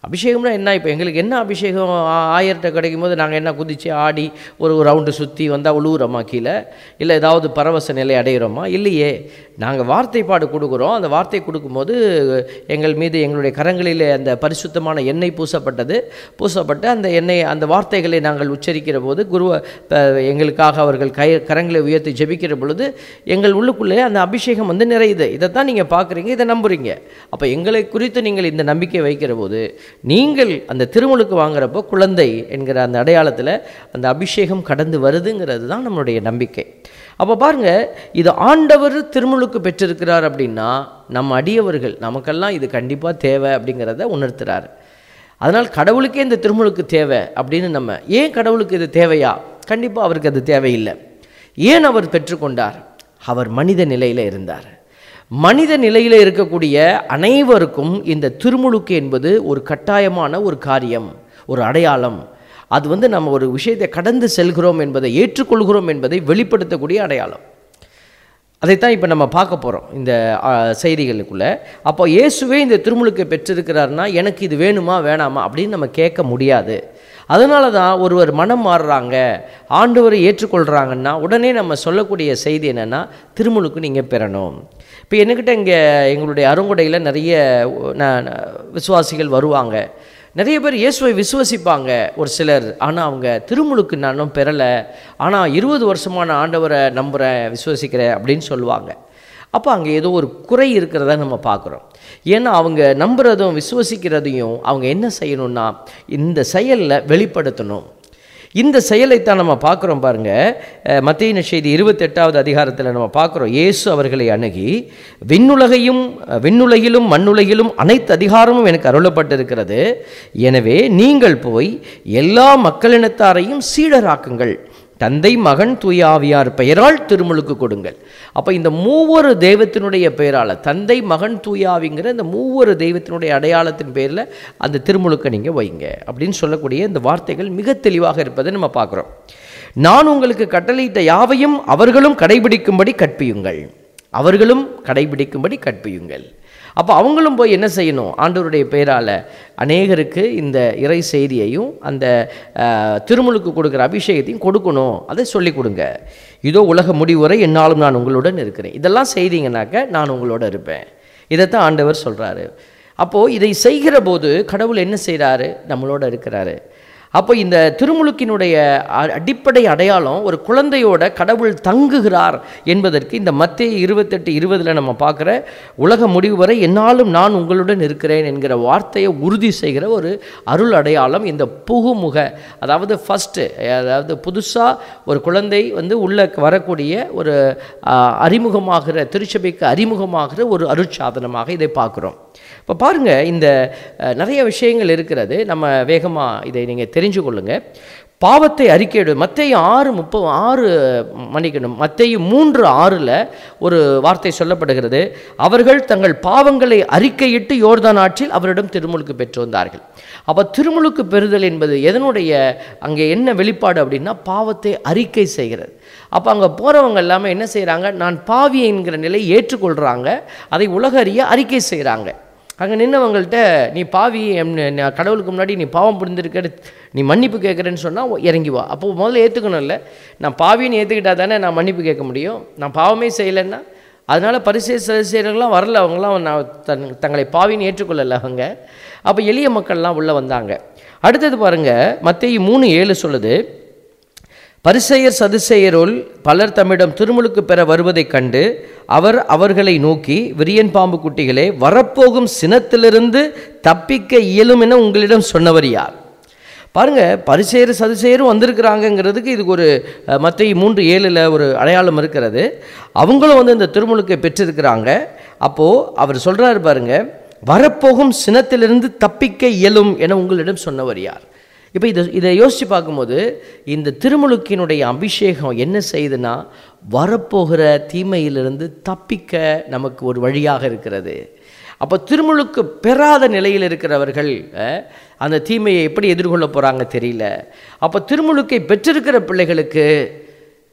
அபிஷேகம்னா என்ன இப்போ எங்களுக்கு என்ன அபிஷேகம் ஆ- ஆயிரட்ட கிடைக்கும் போது நாங்கள் என்ன குதிச்சு ஆடி ஒரு ரவுண்டு சுற்றி வந்தால் உழுவுறோமா கீழே இல்லை ஏதாவது பரவச நிலை அடைகிறோமா இல்லையே நாங்கள் வார்த்தை பாடு கொடுக்குறோம் அந்த வார்த்தை கொடுக்கும்போது எங்கள் மீது எங்களுடைய கரங்களிலே அந்த பரிசுத்தமான எண்ணெய் பூசப்பட்டது பூசப்பட்டு அந்த எண்ணெய் அந்த வார்த்தைகளை நாங்கள் உச்சரிக்கிற போது குருவ ப- எங்களுக்காக அவர்கள் கை கரங்களை உயர்த்தி ஜெபிக்கிற பொழுது எங்கள் உள்ளுக்குள்ளே அந்த அபிஷேகம் வந்து நிறையுது இதைத்தான் நீங்கள் பார்க்குறீங்க இதை நம்புறீங்க அப்போ எங்களை குறித்து நீங்கள் இந்த நம்பிக்கை வைக்கிற போது நீங்கள் அந்த திருமுழுக்கு வாங்குறப்போ குழந்தை என்கிற அந்த அடையாளத்தில் அந்த அபிஷேகம் கடந்து வருதுங்கிறது தான் நம்மளுடைய நம்பிக்கை அப்போ பாருங்க இது ஆண்டவர் திருமுழுக்கு பெற்றிருக்கிறார் அப்படின்னா நம்ம அடியவர்கள் நமக்கெல்லாம் இது கண்டிப்பாக தேவை அப்படிங்கிறத உணர்த்துறாரு அதனால் கடவுளுக்கே இந்த திருமுழுக்கு தேவை அப்படின்னு நம்ம ஏன் கடவுளுக்கு இது தேவையா கண்டிப்பாக அவருக்கு அது தேவையில்லை ஏன் அவர் பெற்றுக்கொண்டார் அவர் மனித நிலையில் இருந்தார் மனித நிலையில் இருக்கக்கூடிய அனைவருக்கும் இந்த திருமுழுக்கு என்பது ஒரு கட்டாயமான ஒரு காரியம் ஒரு அடையாளம் அது வந்து நம்ம ஒரு விஷயத்தை கடந்து செல்கிறோம் என்பதை ஏற்றுக்கொள்கிறோம் என்பதை வெளிப்படுத்தக்கூடிய அடையாளம் அதைத்தான் இப்போ நம்ம பார்க்க போகிறோம் இந்த ஆ, செய்திகளுக்குள்ள அப்போ இயேசுவே இந்த திருமுழுக்கை பெற்றிருக்கிறாருன்னா எனக்கு இது வேணுமா வேணாமா அப்படின்னு நம்ம கேட்க முடியாது அதனால தான் ஒருவர் மனம் மாறுறாங்க ஆண்டவரை ஏற்றுக்கொள்கிறாங்கன்னா உடனே நம்ம சொல்லக்கூடிய செய்தி என்னென்னா திருமுழுக்கு நீங்கள் பெறணும் இப்போ என்கிட்ட இங்கே எங்களுடைய அருங்கொடையில் நிறைய ந- ந- விசுவாசிகள் வருவாங்க நிறைய பேர் இயேசுவை விசுவசிப்பாங்க ஒரு சிலர் ஆனால் அவங்க திருமுழுக்கு நானும் பெறலை ஆனால் இருபது வருஷமான ஆண்டவரை நம்புகிறேன் விசுவசிக்கிறேன் அப்படின்னு சொல்லுவாங்க அப்போ அங்கே ஏதோ ஒரு குறை இருக்கிறத நம்ம பார்க்குறோம் ஏன்னா அவங்க நம்புறதும் விசுவசிக்கிறதையும் அவங்க என்ன செய்யணும்னா இந்த செயலில் வெளிப்படுத்தணும் இந்த செயலைத்தான் நம்ம பார்க்குறோம் பாருங்க அஹ், மத்தேயு செய்தி இருபத்தெட்டாவது அதிகாரத்தில் நம்ம பார்க்குறோம் இயேசு அவர்களை அணுகி விண்ணுலகையும் அஹ், விண்ணுலகிலும் மண்ணுலகிலும் அனைத்து அதிகாரமும் எனக்கு அருளப்பட்டிருக்கிறது எனவே நீங்கள் போய் எல்லா மக்களினத்தாரையும் சீடராக்குங்கள் தந்தை மகன் தூய ஆவியார் பெயரால் திருமுழுக்கு கொடுங்கள் அப்போ இந்த மூவொரு தெய்வத்தினுடைய பெயரால் தந்தை மகன் தூய ஆவிங்கிற இந்த மூவொரு தெய்வத்தினுடைய அடையாளத்தின் பேரில் அந்த திருமுழுக்கை நீங்கள் வைங்க அப்படின்னு சொல்லக்கூடிய இந்த வார்த்தைகள் மிக தெளிவாக இருப்பதை நம்ம பார்க்குறோம் நான் உங்களுக்கு கட்டளையிட்ட யாவையும் அவர்களும் கடைபிடிக்கும்படி கற்பியுங்கள் அவர்களும் கடைபிடிக்கும்படி கற்பியுங்கள் அப்போ அவங்களும் போய் என்ன செய்யணும் ஆண்டவருடைய பெயரால் அநேகருக்கு இந்த இறை செய்தியையும் அந்த அஹ், திருமுழுக்கு கொடுக்குற அபிஷேகத்தையும் கொடுக்கணும் அதை சொல்லிக் கொடுங்க இதோ உலக முடிவுரை என்னாலும் நான் உங்களுடன் இருக்கிறேன் இதெல்லாம் செய்தீங்கன்னாக்க நான் உங்களோட இருப்பேன் இதைத்தான் ஆண்டவர் சொல்கிறாரு அப்போது இதை செய்கிற போது கடவுள் என்ன செய்கிறாரு நம்மளோட இருக்கிறாரு அப்போ இந்த திருமுழுக்கினுடைய அ- அடிப்படை அடையாளம் ஒரு குழந்தையோட கடவுள் தங்குகிறார் என்பதற்கு இந்த மத்திய இருபத்தெட்டு இருபதில் நம்ம பார்க்குற உலக முடிவு வரை என்னாலும் நான் உங்களுடன் இருக்கிறேன் என்கிற வார்த்தையை உறுதி செய்கிற ஒரு அருள் அடையாளம் இந்த புகுமுக அதாவது ஃபஸ்ட்டு அதாவது புதுசாக ஒரு குழந்தை வந்து உள்ள வரக்கூடிய ஒரு ஆ, அறிமுகமாகிற திருச்சபைக்கு அறிமுகமாகிற ஒரு அருட்சாதனமாக இதை பார்க்குறோம் இப்போ பாருங்கள் இந்த அஹ், நிறைய விஷயங்கள் இருக்கிறது நம்ம வேகமாக இதை நீங்கள் தெரிஞ்சு கொள்ளுங்க பாவத்தை அறிக்கையிடு மத்தேயு ஆறு முப்பது ஆறு மன்னிக்கணும் மத்தேயு மூன்று ஆறில் ஒரு வார்த்தை சொல்லப்படுகிறது அவர்கள் தங்கள் பாவங்களை அறிக்கையிட்டு யோர்தான் ஆற்றில் அவரிடம் திருமுழுக்கு பெற்று வந்தார்கள் அப்போ திருமுழுக்கு பெறுதல் என்பது எதனுடைய அங்கே என்ன வெளிப்பாடு அப்படின்னா பாவத்தை அறிக்கை செய்கிறது அப்போ அங்கே போகிறவங்க எல்லாமே என்ன செய்கிறாங்க நான் பாவி என்கிற நிலையை ஏற்றுக்கொள்கிறாங்க அதை உலக அறிய அறிக்கை செய்கிறாங்க அங்கே நின்னவங்கள்ட்ட நீ பாவி எம் நான் கடவுளுக்கு முன்னாடி நீ பாவம் புரிந்திருக்க நீ மன்னிப்பு கேட்குறேன்னு சொன்னால் இறங்கி வா அப்போ முதல்ல ஏற்றுக்கணும்ல நான் பாவின்னு ஏற்றுக்கிட்டா தானே நான் மன்னிப்பு கேட்க முடியும் நான் பாவமே செய்யலைன்னா அதனால் பரிசை செய்கிறவங்களாம் வரல அவங்களாம் நான் தன் தங்களை பாவின்னு ஏற்றுக்கொள்ளலை அவங்க அப்போ எளிய மக்கள்லாம் உள்ளே வந்தாங்க அடுத்தது பாருங்கள் மத்தேயு மூணு ஏழு சொல்லுது பரிசெயர் சதுசெயருள் பலர் தம்மிடம் திருமுழுக்கு பெற வருவதைக் கண்டு அவர் அவர்களை நோக்கி விரியன் பாம்பு குட்டிகளே வரப்போகும் சினத்திலிருந்து தப்பிக்க இயலும் என உங்களிடம் சொன்னவர் யார் பாருங்க பரிசெயர் சதுசெயரும் வந்திருக்கிறாங்கங்கிறதுக்கு இதுக்கு ஒரு மத்திய மூன்று ஏழில் ஒரு அடையாளம் இருக்கிறது அவங்களும் வந்து இந்த திருமுழுக்கை பெற்றிருக்கிறாங்க அப்போது அவர் சொல்கிறாரு பாருங்க வரப்போகும் சினத்திலிருந்து தப்பிக்க இயலும் என உங்களிடம் சொன்னவர் யார் இப்போ இதை இதை யோசித்து பார்க்கும்போது இந்த திருமுழுக்கினுடைய அபிஷேகம் என்ன செய்யுதுன்னா வரப்போகிற தீமையிலிருந்து தப்பிக்க நமக்கு ஒரு வழியாக இருக்கிறது அப்போ திருமுழுக்கு பெறாத நிலையில் இருக்கிறவர்கள் அஹ், அந்த தீமையை எப்படி எதிர்கொள்ள போகிறாங்க தெரியல அப்போ திருமுழுக்கை பெற்றிருக்கிற பிள்ளைகளுக்கு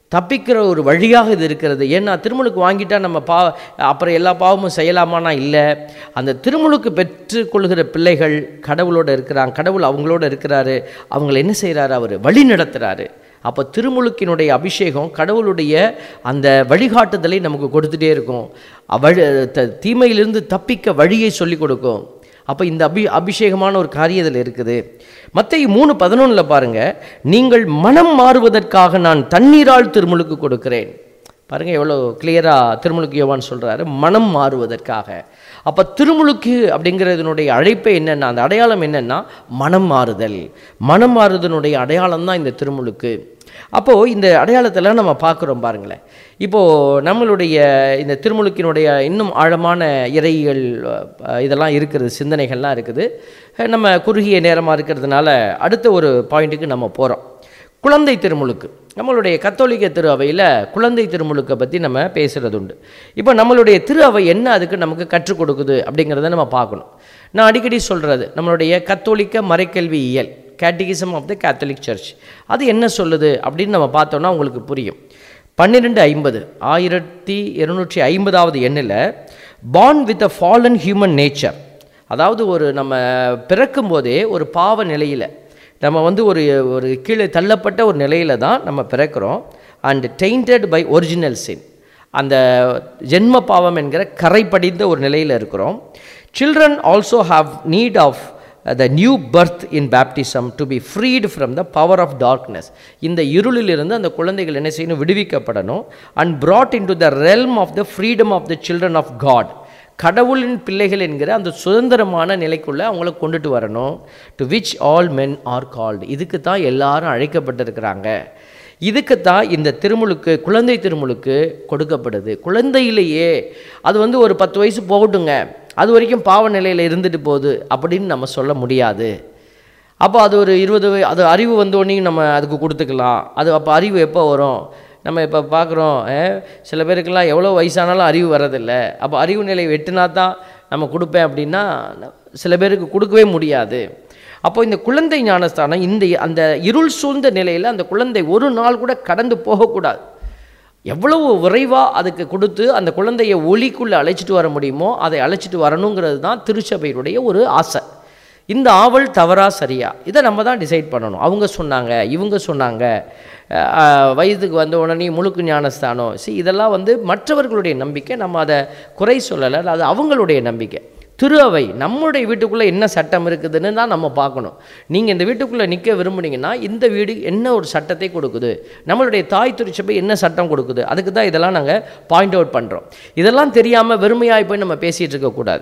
தப்பிக்கிற ஒரு வழியாக இது இருக்கிறது ஏன்னா திருமுழுக்கு வாங்கிட்டா நம்ம பா அப்புறம் எல்லா பாவமும் செய்யலாமானா இல்லை அந்த திருமுழுக்கு பெற்றுக்கொள்கிற பிள்ளைகள் கடவுளோட இருக்கிறாங்க கடவுள் அவங்களோட இருக்கிறாரு அவங்கள என்ன செய்கிறாரு அவர் வழி நடத்துகிறாரு அப்போ திருமுழுக்கினுடைய அபிஷேகம் கடவுளுடைய அந்த வழிகாட்டுதலை நமக்கு கொடுத்துட்டே இருக்கும் வழி த- தீமையிலிருந்து தப்பிக்க வழியை சொல்லிக் கொடுக்கும் அப்போ இந்த அபி அபிஷேகமான ஒரு காரியத்தில் இருக்குது மற்ற மூணு பதினொன்றில் பாருங்க நீங்கள் மனம் மாறுவதற்காக நான் தண்ணீரால் திருமுழுக்கு கொடுக்கிறேன் பாருங்க எவ்வளோ கிளியராக திருமுழுக்கு யோவான் சொல்றாரு மனம் மாறுவதற்காக அப்போ திருமுழுக்கு அப்படிங்கிறதுனுடைய அழைப்பே என்னென்னா அந்த அடையாளம் என்னென்னா மனம் மாறுதல் மனம் மாறுதனுடைய அடையாளம் தான் இந்த திருமுழுக்கு அப்போது இந்த அடையாளத்தெல்லாம் நம்ம பார்க்குறோம் பாருங்களேன் இப்போது நம்மளுடைய இந்த திருமுழுக்கினுடைய இன்னும் ஆழமான இறையியல் அஹ், இதெல்லாம் இருக்குது சிந்தனைகள்லாம் இருக்குது அஹ், நம்ம குறுகிய நேரமாக இருக்கிறதுனால அடுத்த ஒரு பாயிண்ட்டுக்கு நம்ம போகிறோம் குழந்தை திருமுழுக்கு நம்மளுடைய கத்தோலிக்க திரு அவையில் குழந்தை திருமுழுக்கை பற்றி நம்ம பேசுகிறது உண்டு இப்போ நம்மளுடைய திரு அவை என்ன அதுக்கு நமக்கு கற்றுக் கொடுக்குது அப்படிங்கிறத நம்ம பார்க்கணும் நான் அடிக்கடி சொல்கிறது நம்மளுடைய கத்தோலிக்க மறைக்கல்வி இயல் catechism of the Catholic church அது என்ன சொல்லுது அப்படின்னு நம்ம பார்த்தோம்னா உங்களுக்கு புரியும் பன்னிரெண்டு ஐம்பது ஆயிரத்தி இருநூற்றி ஐம்பதாவது எண்ணில் born with a fallen human nature அதாவது ஒரு நம்ம பிறக்கும் போதே ஒரு பாவ நிலையில் நம்ம வந்து ஒரு ஒரு கீழே தள்ளப்பட்ட ஒரு நிலையில தான் நம்ம பிறக்கிறோம் and tainted by original sin அந்த ஜென்ம பாவம் என்கிற கரை படிந்த ஒரு நிலையில் இருக்கிறோம் children also have need of the new birth in baptism to be freed from the power of darkness இந்த இருளிலிருந்து அந்த குழந்தைகள் என்ன செய்யணும் விடுவிக்கப்படணும் and brought into the realm of the freedom of the children of God கடவுளின் பிள்ளைகள் என்கிற அந்த சுதந்திரமான நிலைக்குள்ளே அவங்கள கொண்டுட்டு வரணும் to which all men are called இதுக்கு தான் எல்லாரும் அழைக்கப்பட்டிருக்கிறாங்க இதுக்கு தான் இந்த திருமுழுக்கு குழந்தை திருமுழுக்கு கொடுக்கப்படுது குழந்தையிலேயே அது வந்து ஒரு பத்து வயசு போகட்டுங்க அது வரைக்கும் பாவ நிலையில் இருந்துட்டு போகுது அப்படின்னு நம்ம சொல்ல முடியாது அப்போ அது ஒரு இருபது வய- அது அறிவு வந்தோடனையும் நம்ம அதுக்கு கொடுத்துக்கலாம் அது அப்போ அறிவு எப்போ வரும் நம்ம இப்போ பார்க்குறோம் சில பேருக்கெல்லாம் எவ்வளோ வயசானாலும் அறிவு வரதில்ல அப்போ அறிவு நிலை வெட்டினா தான் நம்ம கொடுப்பேன் அப்படின்னா சில பேருக்கு கொடுக்கவே முடியாது அப்போ இந்த குழந்தை ஞானஸ்தானம் இந்த அந்த இருள் சூழ்ந்த நிலையில் அந்த குழந்தை ஒரு நாள் கூட கடந்து போகக்கூடாது எவ்வளவு விரைவாக அதுக்கு கொடுத்து அந்த குழந்தையை ஒளிக்குள்ளே அழைச்சிட்டு வர முடியுமோ அதை அழைச்சிட்டு வரணுங்கிறது தான் திருச்சபையினுடைய ஒரு ஆசை இந்த ஆவல் தவறா சரியா இதை நம்ம தான் டிசைட் பண்ணணும் அவங்க சொன்னாங்க இவங்க சொன்னாங்க அஹ், அஹ், வயதுக்கு வந்த உடனே முழுக்கு ஞானஸ்தானம் சி இதெல்லாம் வந்து மற்றவர்களுடைய நம்பிக்கை நம்ம அதை குறை சொல்லலை அது அவங்களுடைய நம்பிக்கை திரு அவை நம்முடைய வீட்டுக்குள்ளே என்ன சட்டம் இருக்குதுன்னு தான் நம்ம பார்க்கணும் நீங்கள் இந்த வீட்டுக்குள்ளே நிற்க விரும்புனீங்கன்னா இந்த வீடு என்ன ஒரு சட்டத்தை கொடுக்குது நம்மளுடைய தாய் திருச்சபை என்ன சட்டம் கொடுக்குது அதுக்கு தான் இதெல்லாம் நாங்கள் பாயிண்ட் அவுட் பண்ணுறோம் இதெல்லாம் தெரியாமல் வெறுமையாய் போய் நம்ம பேசிகிட்டு இருக்கக்கூடாது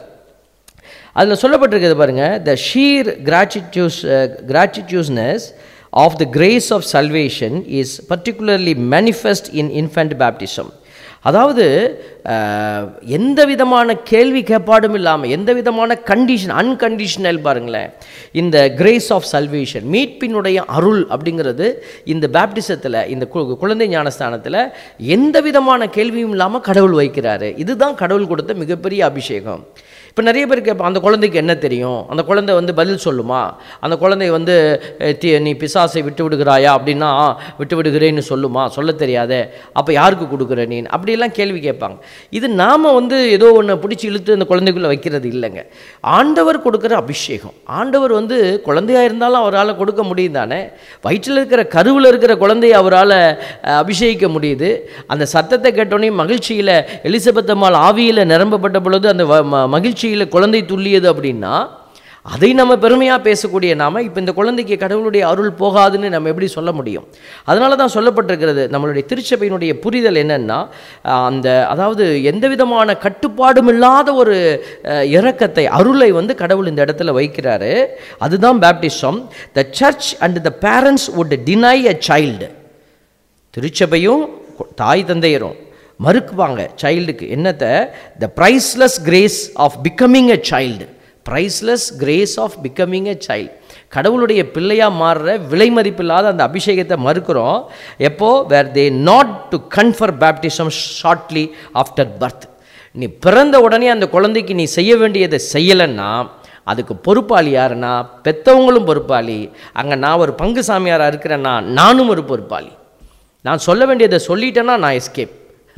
அதில் சொல்லப்பட்டிருக்கிறது பாருங்க the sheer gratitude gratuitousness of the grace of salvation is particularly manifest in infant baptism அதாவது அஹ், எந்த விதமான கேள்வி கேட்பாடும் இல்லாமல் எந்த விதமான கண்டிஷன் அன்கண்டிஷனல் பாருங்களேன் இந்த கிரேஸ் ஆஃப் சல்வேஷன் மீட்பினுடைய அருள் அப்படிங்கிறது இந்த பேப்டிசத்தில் இந்த கு- குழந்தை ஞானஸ்தானத்தில் எந்த விதமான கேள்வியும் இல்லாமல் கடவுள் வைக்கிறாரு இதுதான் கடவுள் கொடுத்த மிகப்பெரிய அபிஷேகம் இப்போ நிறைய பேர் கேட்பான் அந்த குழந்தைக்கு என்ன தெரியும் அந்த குழந்தை வந்து பதில் சொல்லுமா அந்த குழந்தை வந்து அஹ், தி- நீ பிசாசை விட்டு விடுகிறாயா அப்படின்னா "ஆ, விட்டு விடுகிறேன்னு சொல்லுமா சொல்ல தெரியாதே அப்போ யாருக்கு கொடுக்குற நீ அப்படியெல்லாம் கேள்வி கேட்பாங்க இது நாம் வந்து ஏதோ ஒன்று பிடிச்சி இழுத்து அந்த குழந்தைக்குள்ளே வைக்கிறது இல்லைங்க ஆண்டவர் கொடுக்குற அபிஷேகம் ஆண்டவர் வந்து குழந்தையாக இருந்தாலும் அவரால் கொடுக்க முடியும் தானே வயிற்றில் இருக்கிற கருவில் இருக்கிற குழந்தையை அவரால் அபிஷேகிக்க முடியுது அந்த சத்தத்தை கேட்டோன்னே மகிழ்ச்சியில் எலிசபெத் அம்மாள் ஆவியில் நிரம்பப்பட்ட பொழுது அந்த வ- ம- மகிழ்ச்சியில் குழந்தை துள்ளியது அப்படின்னா அதை நம்ம பெருமையாக பேசக்கூடிய நாம இப்போ இந்த குழந்தைக்கு கடவுளுடைய அருள் போகாதுன்னு நம்ம எப்படி சொல்ல முடியும் அதனால தான் சொல்லப்பட்டிருக்கிறது நம்மளுடைய திருச்சபையினுடைய புரிதல் என்னன்னா அஹ், அந்த அதாவது எந்த விதமான கட்டுப்பாடும் இல்லாத ஒரு அஹ், இரக்கத்தை அருளை வந்து கடவுள் இந்த இடத்துல வைக்கிறாரு அதுதான் baptism the church and the parents would deny a child திருச்சபையும் கு- தாய் தந்தையரும் மறுக்குவாங்க சைல்டுக்கு என்னத்தை the priceless grace of becoming a child priceless grace of becoming a child கடவுளுடைய பிள்ளையாக மாறுற விலை மதிப்பில்லாத அந்த அபிஷேகத்தை மறுக்கிறோம் எப்போ were they not to confer baptism shortly after birth நீ பிறந்த உடனே அந்த குழந்தைக்கு நீ செய்ய வேண்டியதை செய்யலைன்னா அதுக்கு பொறுப்பாளி யாருன்னா பெத்தவங்களும் பொறுப்பாளி அங்கே நான் ஒரு பங்கு சாமியாராக இருக்கிறேன்னா நானும் ஒரு பொறுப்பாளி நான் சொல்ல வேண்டியதை சொல்லிட்டேன்னா நான் எஸ்கேப்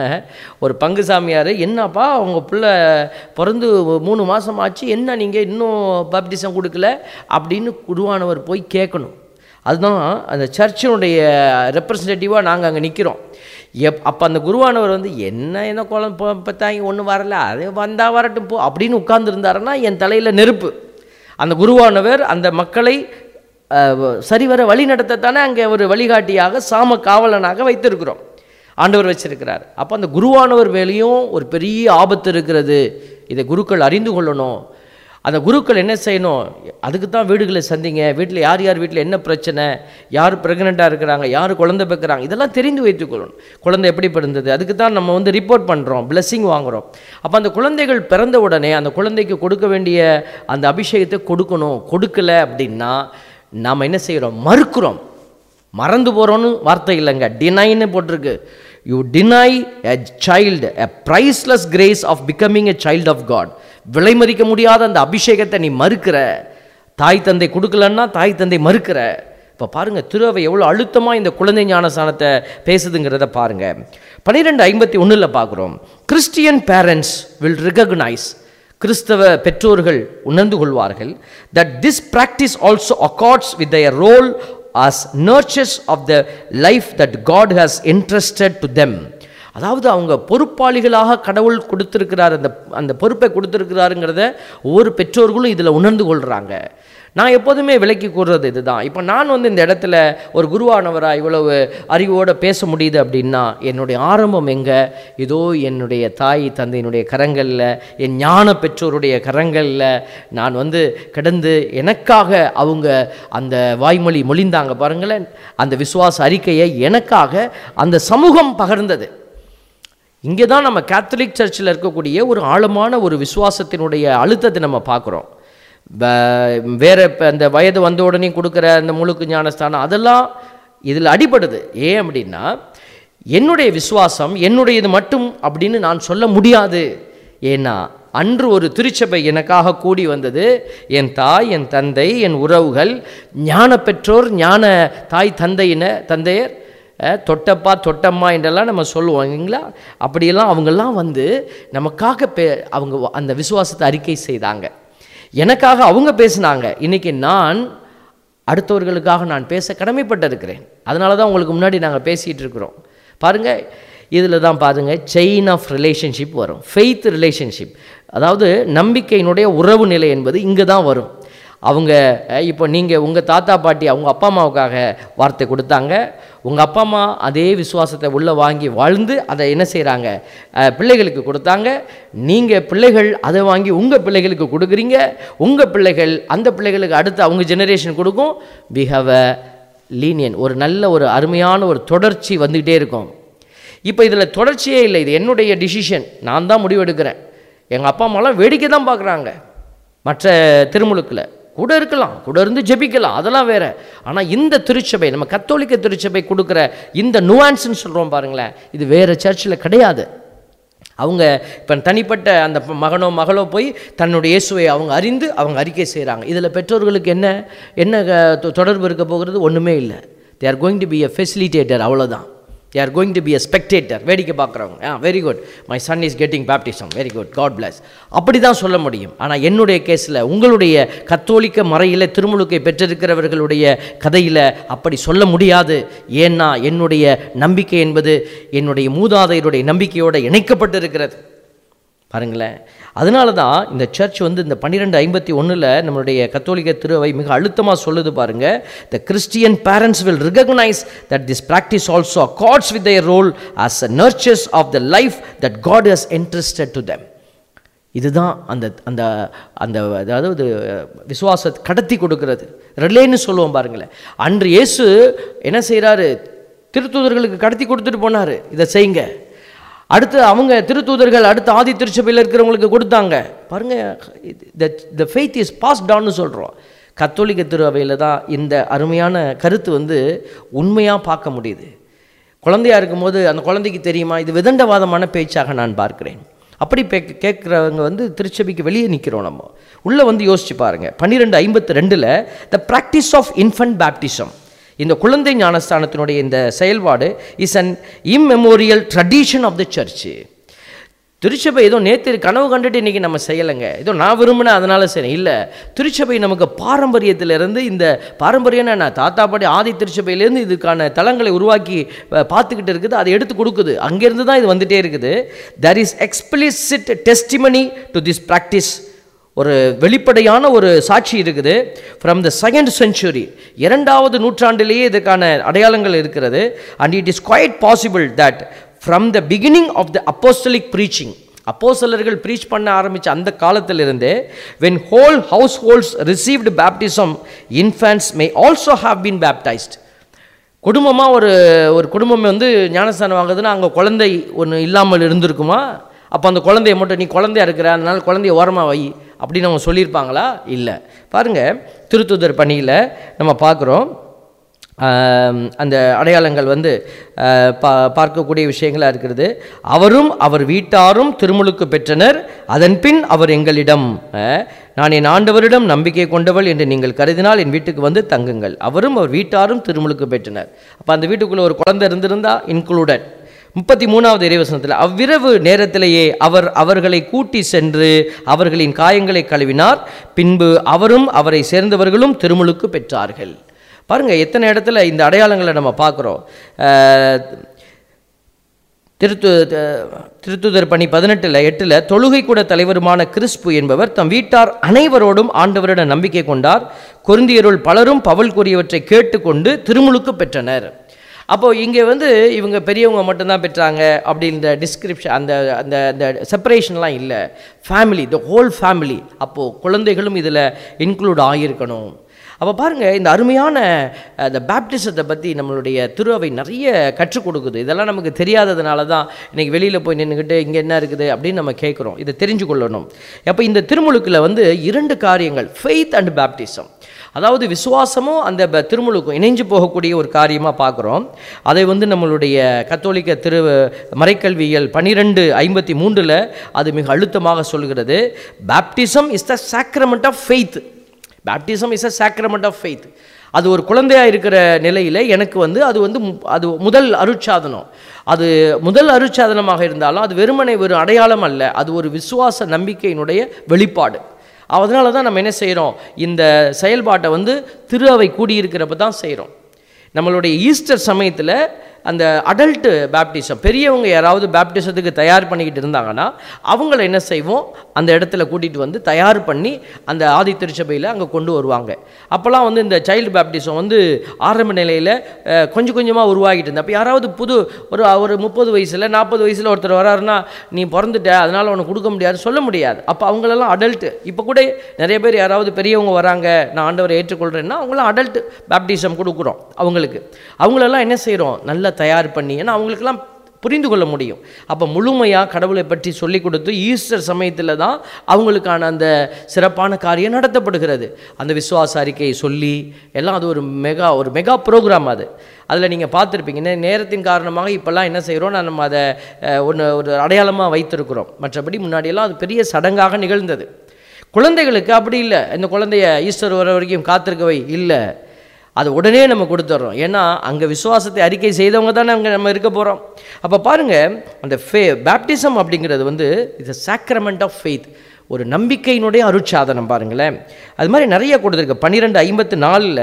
ஒரு பங்கு சாமியார் என்னப்பா அவங்க பிள்ளை பிறந்து மூணு மாதம் ஆச்சு என்ன நீங்கள் இன்னும் பாப்டிசம் கொடுக்கல அப்படின்னு குருவானவர் போய் கேட்கணும் அதுதான் அந்த சர்ச்சினுடைய ரெப்ரசன்டேட்டிவாக நாங்கள் அங்கே நிற்கிறோம் எப் அப்போ அந்த குருவானவர் வந்து என்ன என்ன குழம்பு பார்த்தாங்க ஒன்றும் வரல அது வந்தால் வரட்டும் போ அப்படின்னு உட்கார்ந்துருந்தாருன்னா என் தலையில் நெருப்பு அந்த குருவானவர் அந்த மக்களை அஹ், சரிவர வழி நடத்தத்தானே அங்கே ஒரு வழிகாட்டியாக சாம காவலனாக வைத்திருக்கிறோம் ஆண்டவர் வச்சிருக்கிறார் அப்போ அந்த குருவானவர் மேலேயும் ஒரு பெரிய ஆபத்து இருக்கிறது இதை குருக்கள் அறிந்து கொள்ளணும் அந்த குருக்கள் என்ன செய்யணும் அதுக்கு தான் வீடுகளை சந்திங்க வீட்டில் யார் யார் வீட்டில் என்ன பிரச்சனை யார் ப்ரெக்னெண்ட்டாக இருக்கிறாங்க யார் குழந்தை பெற்கிறாங்க இதெல்லாம் தெரிந்து வைத்துக்கொள்ளணும் குழந்தை எப்படி பிறந்தது அதுக்கு தான் நம்ம வந்து ரிப்போர்ட் பண்ணுறோம் blessing வாங்குகிறோம் அப்போ அந்த குழந்தைகள் பிறந்த உடனே அந்த குழந்தைக்கு கொடுக்க வேண்டிய அந்த அபிஷேகத்தை கொடுக்கணும் கொடுக்கல அப்படின்னா நாம் என்ன செய்கிறோம் மறுக்கிறோம் மறந்து போகிறோன்னு வார்த்தை இல்லைங்க டினைன்னு போட்டிருக்கு you deny a child a priceless grace of becoming a child of God விலை மதிக்க முடியாத அந்த அபிஷேகத்தை நீ மறுக்கிற தாய் தந்தை கொடுக்கலன்னா தாய் தந்தை மறுக்கிற இப்போ பாருங்க திருவை எவ்வளோ அழுத்தமாக இந்த குழந்தை ஞானஸ்தானத்தை பேசுதுங்கிறத பாருங்க பன்னிரெண்டு ஐம்பத்தி ஒன்றில் பார்க்குறோம் கிறிஸ்டியன் பேரண்ட்ஸ் வில் recognize கிறிஸ்தவ பெற்றோர்கள் உணர்ந்து கொள்வார்கள் that this practice also accords with their role as nurturers of the life that God has entrusted to them அதாவது அவங்க பொறுப்பாளிகளாக கடவுள் கொடுத்திருக்கிறார் அந்த அந்த பொறுப்பை கொடுத்திருக்கிறாருங்கிறத ஒவ்வொரு பெற்றோர்களும் இதில் உணர்ந்து கொள்கிறாங்க நான் எப்போதுமே விலைக்கு கூறுறது இதுதான் இப்போ நான் வந்து இந்த இடத்துல ஒரு குருவானவராக இவ்வளவு அறிவோடு பேச முடியுது அப்படின்னா என்னுடைய ஆரம்பம் எங்கே ஏதோ என்னுடைய தாய் தந்தையினுடைய கரங்களில் என் ஞான பெற்றோருடைய கரங்களில் நான் வந்து கிடந்து எனக்காக அவங்க அந்த வாய்மொழி மொழிந்தாங்க பாருங்களேன் அந்த விசுவாச அறிக்கையை எனக்காக அந்த சமூகம் பகர்ந்தது இங்கே தான் நம்ம கேத்தலிக் சர்ச்சில் இருக்கக்கூடிய ஒரு ஆழமான ஒரு விசுவாசத்தினுடைய அழுத்தத்தை நம்ம பார்க்குறோம் வேற இப்போ அந்த வயது வந்த உடனே கொடுக்குற அந்த முழுக்கு ஞானஸ்தானம் அதெல்லாம் இதில் அடிபடுது ஏன் அப்படின்னா என்னுடைய விசுவாசம் என்னுடையது மட்டும் அப்படின்னு நான் சொல்ல முடியாது ஏன்னா அன்று ஒரு திருச்சபை எனக்காக கூடி வந்தது என் தாய் என் தந்தை என் உறவுகள் ஞான பெற்றோர் ஞான தாய் தந்தையின தந்தையர் அஹ், தொட்டப்பா தொட்டம்மா என்றெல்லாம் நம்ம சொல்லுவோம் இல்லைங்களா அப்படியெல்லாம் அவங்கெல்லாம் வந்து நமக்காக பே அவங்க வ- அந்த விசுவாசத்தை அறிக்கை செய்தாங்க எனக்காக அவங்க பேசினாங்க இன்னைக்கு நான் அடுத்தவர்களுக்காக நான் பேச கடமைப்பட்டிருக்கிறேன் அதனால தான் உங்களுக்கு முன்னாடி நாங்கள் பேசிகிட்டு இருக்கிறோம் பாருங்க இதில் தான் பாருங்க செயின் ஆஃப் ரிலேஷன்ஷிப் வரும் ஃபெய்த் ரிலேஷன்ஷிப் அதாவது நம்பிக்கையினுடைய உறவு நிலை என்பது இங்கே தான் வரும் அவங்க அஹ், இப்போ நீங்கள் உங்கள் தாத்தா பாட்டி அவங்க அப்பா அம்மாவுக்காக வார்த்தை கொடுத்தாங்க உங்கள் அப்பா அம்மா அதே விசுவாசத்தை உள்ளே வாங்கி வாழ்ந்து அதை என்ன செய்கிறாங்க பிள்ளைகளுக்கு கொடுத்தாங்க நீங்கள் பிள்ளைகள் அதை வாங்கி உங்கள் பிள்ளைகளுக்கு கொடுக்குறீங்க உங்கள் பிள்ளைகள் அந்த பிள்ளைகளுக்கு அடுத்து அவங்க ஜெனரேஷன் கொடுக்கும் வி ஹவ் அ லீனியன் ஒரு நல்ல ஒரு அருமையான ஒரு தொடர்ச்சி வந்துக்கிட்டே இருக்கும் இப்போ இதில் தொடர்ச்சியே இல்லை இது என்னுடைய டிசிஷன் நான் தான் முடிவெடுக்கிறேன் எங்கள் அப்பா அம்மாலாம் வேடிக்கை தான் பார்க்குறாங்க மற்ற திருமுழுக்கில் கூட இருக்கலாம் கூட இருந்து ஜெபிக்கலாம் அதெல்லாம் வேற ஆனால் இந்த திருச்சபை நம்ம கத்தோலிக்க திருச்சபை கொடுக்குற இந்த நுவான்ஸ்னு சொல்கிறோம் பாருங்களேன் இது வேற சர்ச்சில் கிடையாது அவங்க இப்போ தனிப்பட்ட அந்த ப- மகனோ மகளோ போய் தன்னுடைய இயேசுவை அவங்க அறிந்து அவங்க அறிக்கை செய்கிறாங்க இதில் பெற்றோர்களுக்கு என்ன என்ன க- தொ- தொடர்பு இருக்க போகிறது ஒன்றுமே இல்லை they are going to be a facilitator அவ்வளோதான் they are going to be a spectator வேடிக்கை பார்க்குறவங்க ah very good my son is getting baptism very good God bless அப்படி தான் சொல்ல முடியும் ஆனால் என்னுடைய கேஸில் உங்களுடைய கத்தோலிக்க மறையில் திருமுழுக்கை பெற்றிருக்கிறவர்களுடைய கதையில் அப்படி சொல்ல முடியாது ஏன்னா என்னுடைய நம்பிக்கை என்பது என்னுடைய மூதாதையருடைய நம்பிக்கையோடு இணைக்கப்பட்டிருக்கிறது பாருங்களேன் அதனால தான் இந்த சர்ச் வந்து இந்த பன்னிரெண்டு ஐம்பத்தி ஒன்றில் நம்மளுடைய கத்தோலிக்க திருவை மிக அழுத்தமாக சொல்லுது பாருங்க the Christian parents will recognize that this practice also accords with their role as a nurturers of the life that God has entrusted to them இதுதான் அந்த அந்த அந்த அதாவது விசுவாச கடத்தி கொடுக்கிறது ரிலேன்னு சொல்லுவோம் பாருங்களேன் அன்று இயேசு என்ன செய்கிறாரு திருத்தூதர்களுக்கு கடத்தி கொடுத்துட்டு போனார் இதை செய்யுங்க அடுத்து அவங்க திருத்தூதர்கள் அடுத்து ஆதி திருச்சபையில் இருக்கிறவங்களுக்கு கொடுத்தாங்க பாருங்க த ஃபெய்த் இஸ் பாஸ் டவுன்னு சொல்கிறோம் கத்தோலிக்க திருவையில் தான் இந்த அருமையான கருத்து வந்து உண்மையாக பார்க்க முடியுது குழந்தையா இருக்கும்போது அந்த குழந்தைக்கு தெரியுமா இது விதண்டவாதமான பேச்சாக நான் பார்க்கிறேன் அப்படி பே கேட்குறவங்க வந்து திருச்சபைக்கு வெளியே நிற்கிறோம் நம்ம உள்ளே வந்து யோசிச்சு பாருங்க பன்னிரெண்டு ஐம்பத்தி ரெண்டில் the practice of infant baptism இந்த குழந்தை ஞானஸ்தானத்தினுடைய இந்த செயல்பாடு is an immemorial tradition of the church திருச்சபை ஏதோ நேற்று கனவு கண்டுட்டு இன்றைக்கி நம்ம செய்யலைங்க ஏதோ நான் விரும்பினேன் அதனால சரி இல்லை திருச்சபை நமக்கு பாரம்பரியத்திலிருந்து இந்த பாரம்பரியம்னா நான் தாத்தா பாட்டி ஆதி திருச்சபையிலேருந்து இதுக்கான தளங்களை உருவாக்கி அஹ், பார்த்துக்கிட்டு இருக்குது அதை எடுத்து கொடுக்குது அங்கேருந்து தான் இது வந்துட்டே இருக்குது there is explicit testimony to this practice ஒரு வெளிப்படையான ஒரு சாட்சி இருக்குது ஃப்ரம் த செகண்ட் செஞ்சுரி இரண்டாவது நூற்றாண்டிலேயே இதுக்கான அடையாளங்கள் இருக்கிறது and it is quite possible that from the beginning of the apostolic preaching அப்போஸ்தலர்கள் ப்ரீச் பண்ண ஆரம்பித்த அந்த காலத்திலிருந்தே when whole households received baptism infants may also have been baptised குடும்பமாக ஒரு ஒரு குடும்பம் வந்து ஞானஸ்தானம் வாங்குதுன்னா அங்கே குழந்தை ஒன்று இல்லாமல் இருந்திருக்குமா அப்போ அந்த குழந்தைய மட்டும் நீ குழந்தையா இருக்கிற அதனால குழந்தைய ஓரமாக வை அப்படின்னு அவங்க சொல்லியிருப்பாங்களா இல்லை பாருங்கள் திருத்துதர் பணியில் நம்ம பார்க்குறோம் ஆம், அந்த அடையாளங்கள் வந்து ஆ, பா பார்க்கக்கூடிய விஷயங்களாக இருக்கிறது அவரும் அவர் வீட்டாரும் திருமுழுக்கு பெற்றனர் அதன்பின் அவர் எங்களிடம் ஆ, நான் என் ஆண்டவரிடம் நம்பிக்கை கொண்டவள் என்று நீங்கள் கருதினால் என் வீட்டுக்கு வந்து தங்குங்கள் அவரும் அவர் வீட்டாரும் திருமுழுக்கு பெற்றனர் அப்போ அந்த வீட்டுக்குள்ளே ஒரு குழந்தை இருந்திருந்தா இன்க்ளூடட் முப்பத்தி மூணாவது இறைவசனத்தில் அவ்விரவு நேரத்திலேயே அவர் அவர்களை கூட்டி சென்று அவர்களின் காயங்களை கழுவினார் பின்பு அவரும் அவரை சேர்ந்தவர்களும் திருமுழுக்கு பெற்றார்கள் பாருங்க எத்தனை இடத்துல இந்த அடையாளங்களை நம்ம பார்க்குறோம் திருத்து த- திருத்துதர் பணி பதினெட்டில் எட்டில் தொழுகை கூட தலைவருமான கிறிஸ்பு என்பவர் தம் வீட்டார் அனைவரோடும் ஆண்டவரிடம் நம்பிக்கை கொண்டார் கொருந்தியருள் பலரும் பவுல் கூறியவற்றை கேட்டுக்கொண்டு திருமுழுக்கு பெற்றனர் அப்போ இங்கே வந்து இவங்க பெரியவங்க மட்டும்தான் பெற்றாங்க அப்படி இந்த டிஸ்கிரிப்ஷன் அந்த அந்த அந்த செப்பரேஷன்லாம் இல்லை ஃபேமிலி த ஹோல் ஃபேமிலி அப்போது குழந்தைகளும் இதில் இன்க்ளூட் ஆகியிருக்கணும் அப்போ பாருங்கள் இந்த அருமையான அந்த பேப்டிசத்தை பற்றி நம்மளுடைய திருவை நிறைய கற்றுக் கொடுக்குது இதெல்லாம் நமக்கு தெரியாததுனால தான் இன்றைக்கி வெளியில் போய் நின்றுக்கிட்டு இங்கே என்ன இருக்குது அப்படின்னு நம்ம கேட்குறோம் இதை தெரிஞ்சு கொள்ளணும் அப்போ இந்த திருமுழுக்கில் வந்து இரண்டு காரியங்கள் ஃபெய்த் அண்ட் பேப்டிசம் அதாவது விசுவாசமும் அந்த ப- திருமுழுக்கும் இணைஞ்சு போகக்கூடிய ஒரு காரியமாக பார்க்குறோம் அதை வந்து நம்மளுடைய கத்தோலிக்க திரு மறைக்கல்வியல் பன்னிரெண்டு ஐம்பத்தி மூன்றில் அது மிக அழுத்தமாக சொல்கிறது baptism is the sacrament of faith baptism is a sacrament of faith அது ஒரு குழந்தையா இருக்கிற நிலையில் எனக்கு வந்து அது வந்து மு- அது முதல் அருட்சாதனம் அது முதல் அருட்சாதனமாக இருந்தாலும் அது வெறுமனை ஒரு அடையாளம் அல்ல அது ஒரு விசுவாச நம்பிக்கையினுடைய வெளிப்பாடு அதனால தான் நம்ம என்ன செய்கிறோம் இந்த செயல்பாட்டை வந்து திரு அவை கூடியிருக்கிறப்ப தான் செய்கிறோம் நம்மளுடைய ஈஸ்டர் சமயத்தில் அந்த அடல்ட்டு பேப்டிசம் பெரியவங்க யாராவது பேப்டிசத்துக்கு தயார் பண்ணிக்கிட்டு இருந்தாங்கன்னா அவங்கள என்ன செய்வோம் அந்த இடத்துல கூட்டிகிட்டு வந்து தயார் பண்ணி அந்த ஆதி திருச்சபையில் அங்கே கொண்டு வருவாங்க அப்போல்லாம் வந்து இந்த சைல்டு பேப்டிசம் வந்து ஆரம்ப நிலையில் அஹ், கொஞ்சம் கொஞ்சமாக உருவாகிட்டு இருந்தது அப்போ யாராவது புது ஒரு ஒரு முப்பது வயசில் நாற்பது வயசில் ஒருத்தர் வராருன்னா நீ பிறந்துட்ட அதனால் உனக்கு கொடுக்க முடியாது சொல்ல முடியாது அப்போ அவங்களெல்லாம் அடல்ட்டு இப்போ கூட நிறைய பேர் யாராவது பெரியவங்க வராங்க நான் ஆண்டவரை ஏற்றுக்கொள்கிறேன்னா அவங்களாம் அடல்ட் பேப்டிசம் கொடுக்குறோம் அவங்களுக்கு அவங்களெல்லாம் என்ன செய்கிறோம் நல்லா தயார் பண்ணி ஏன்னா அவங்களுக்கெல்லாம் புரிந்து கொள்ள முடியும் அப்போ முழுமையாக கடவுளை பற்றி சொல்லி கொடுத்து ஈஸ்டர் சமயத்தில் தான் அவங்களுக்கான அந்த சிறப்பான காரியம் நடத்தப்படுகிறது அந்த விசுவாச அறிக்கையை சொல்லி எல்லாம் அது ஒரு மெகா ஒரு மெகா ப்ரோக்ராம் அது அதில் நீங்கள் பார்த்துருப்பீங்க நே- நேரத்தின் காரணமாக இப்போல்லாம் என்ன செய்கிறோம் நான் நம்ம அதை ஒன்று ஒரு அடையாளமாக வைத்திருக்கிறோம் மற்றபடி முன்னாடியெல்லாம் அது பெரிய சடங்காக நிகழ்ந்தது குழந்தைகளுக்கு அப்படி இல்லை இந்த குழந்தைய ஈஸ்டர் வர வரைக்கும் காத்திருக்கவை இல்லை அது உடனே நம்ம கொடுத்துட்றோம் ஏன்னா அங்கே விசுவாசத்தை அறிக்கை செய்தவங்க தானே அங்கே நம்ம இருக்க போகிறோம் அப்போ பாருங்கள் அந்த ஃபே பேப்டிசம் அப்படிங்கிறது வந்து இட்ஸ் சாக்ரமெண்ட் ஆஃப் ஃபெய்த் ஒரு நம்பிக்கையினுடைய அருட்சாதனம் பாருங்களேன் அது மாதிரி நிறைய கொடுத்துருக்கு பன்னிரெண்டு ஐம்பத்து நாலில்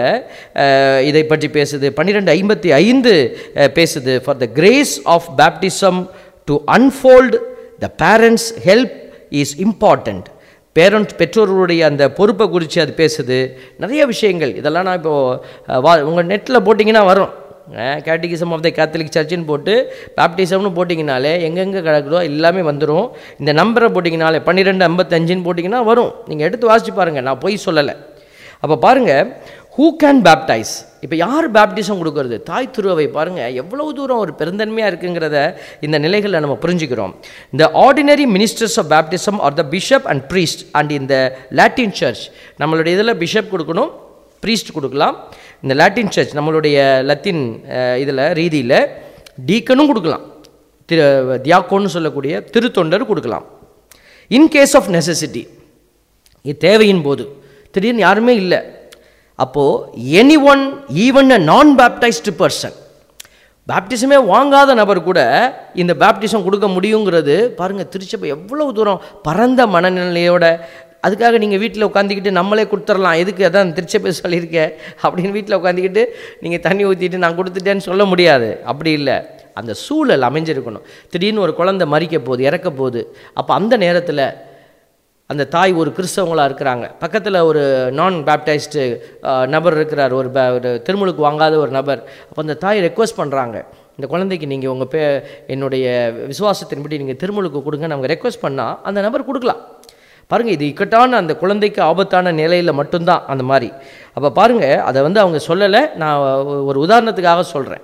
இதை பற்றி பேசுது பன்னிரெண்டு ஐம்பத்தி ஐந்து பேசுது for the grace of baptism to unfold the parents help is important parent பெற்றோர்களுடைய அந்த பொறுப்பை குறித்து அது பேசுது நிறைய விஷயங்கள் இதெல்லாம் நான் இப்போது வா உங்கள் நெட்டில் போட்டிங்கன்னா வரும் கேட்டிகிசம் ஆஃப் த கேத்தலிக் சர்ச்சின்னு போட்டு பேப்டிசம்னு போட்டிங்கனாலே எங்கெங்கே கிடக்குதோ எல்லாமே வந்துடும் இந்த நம்பரை போட்டிங்கனாலே பன்னிரெண்டு ஐம்பத்தஞ்சுன்னு போட்டிங்கன்னா வரும் நீங்கள் எடுத்து வாசிச்சு பாருங்கள் நான் பொய் சொல்லலை அப்போ பாருங்கள் ஹூ கேன் பேப்டைஸ் இப்போ யார் பேப்டிசம் கொடுக்கறது தாய் திருவை பாருங்கள் எவ்வளவு தூரம் ஒரு பெருந்தன்மையாக இருக்குங்கிறத இந்த நிலைகளில் நம்ம புரிஞ்சுக்கிறோம் இந்த ordinary ministers of baptism are the bishop and priest and இந்த லாட்டின் சர்ச் நம்மளுடைய இதில் பிஷப் கொடுக்கணும் ப்ரீஸ்ட் கொடுக்கலாம் இந்த லாட்டின் சர்ச் நம்மளுடைய லத்தீன் இதில் ரீதியில் டீக்கனும் கொடுக்கலாம் திரு தியாக்கோன்னு சொல்லக்கூடிய திருத்தொண்டர் கொடுக்கலாம் இன் கேஸ் ஆஃப் நெசசிட்டி இது தேவையின் போது திடீர்னு யாருமே இல்லை அப்போது any one even a non baptised person பேப்டிசமே வாங்காத நபர் கூட இந்த பேப்டிசம் கொடுக்க முடியுங்கிறது பாருங்கள் திருச்சபை எவ்வளவு தூரம் பரந்த மனநிலையோட அதுக்காக நீங்கள் வீட்டில் உட்காந்துக்கிட்டு நம்மளே கொடுத்துடலாம் எதுக்கு அதான் திருச்சபை சொல்லியிருக்கேன் அப்படின்னு வீட்டில் உட்காந்துக்கிட்டு நீங்கள் தண்ணி ஊற்றிட்டு நான் கொடுத்துட்டேன்னு சொல்ல முடியாது அப்படி இல்லை அந்த சூழல் அமைஞ்சிருக்கணும் திடீர்னு ஒரு குழந்தை மறிக்க போகுது இறக்க போகுது அப்போ அந்த நேரத்தில் அந்த தாய் ஒரு கிறிஸ்தவங்களாக இருக்கிறாங்க பக்கத்தில் ஒரு நான் பேப்டைஸ்டு நபர் இருக்கிறார் ஒரு பே ஒரு திருமுழுக்கு வாங்காத ஒரு நபர் அப்போ அந்த தாய் ரெக்வஸ்ட் பண்ணுறாங்க இந்த குழந்தைக்கு நீங்கள் உங்கள் பே என்னுடைய விசுவாசத்தின்படி நீங்கள் திருமுழுக்கு கொடுங்க அவங்க ரெக்வஸ்ட் பண்ணால் அந்த நபர் கொடுக்கலாம் பாருங்கள் இது இக்கட்டான அந்த குழந்தைக்கு ஆபத்தான நிலையில் மட்டும்தான் அந்த மாதிரி அப்போ பாருங்கள் அதை வந்து அவங்க சொல்லலை நான் ஒரு உதாரணத்துக்காக சொல்கிறேன்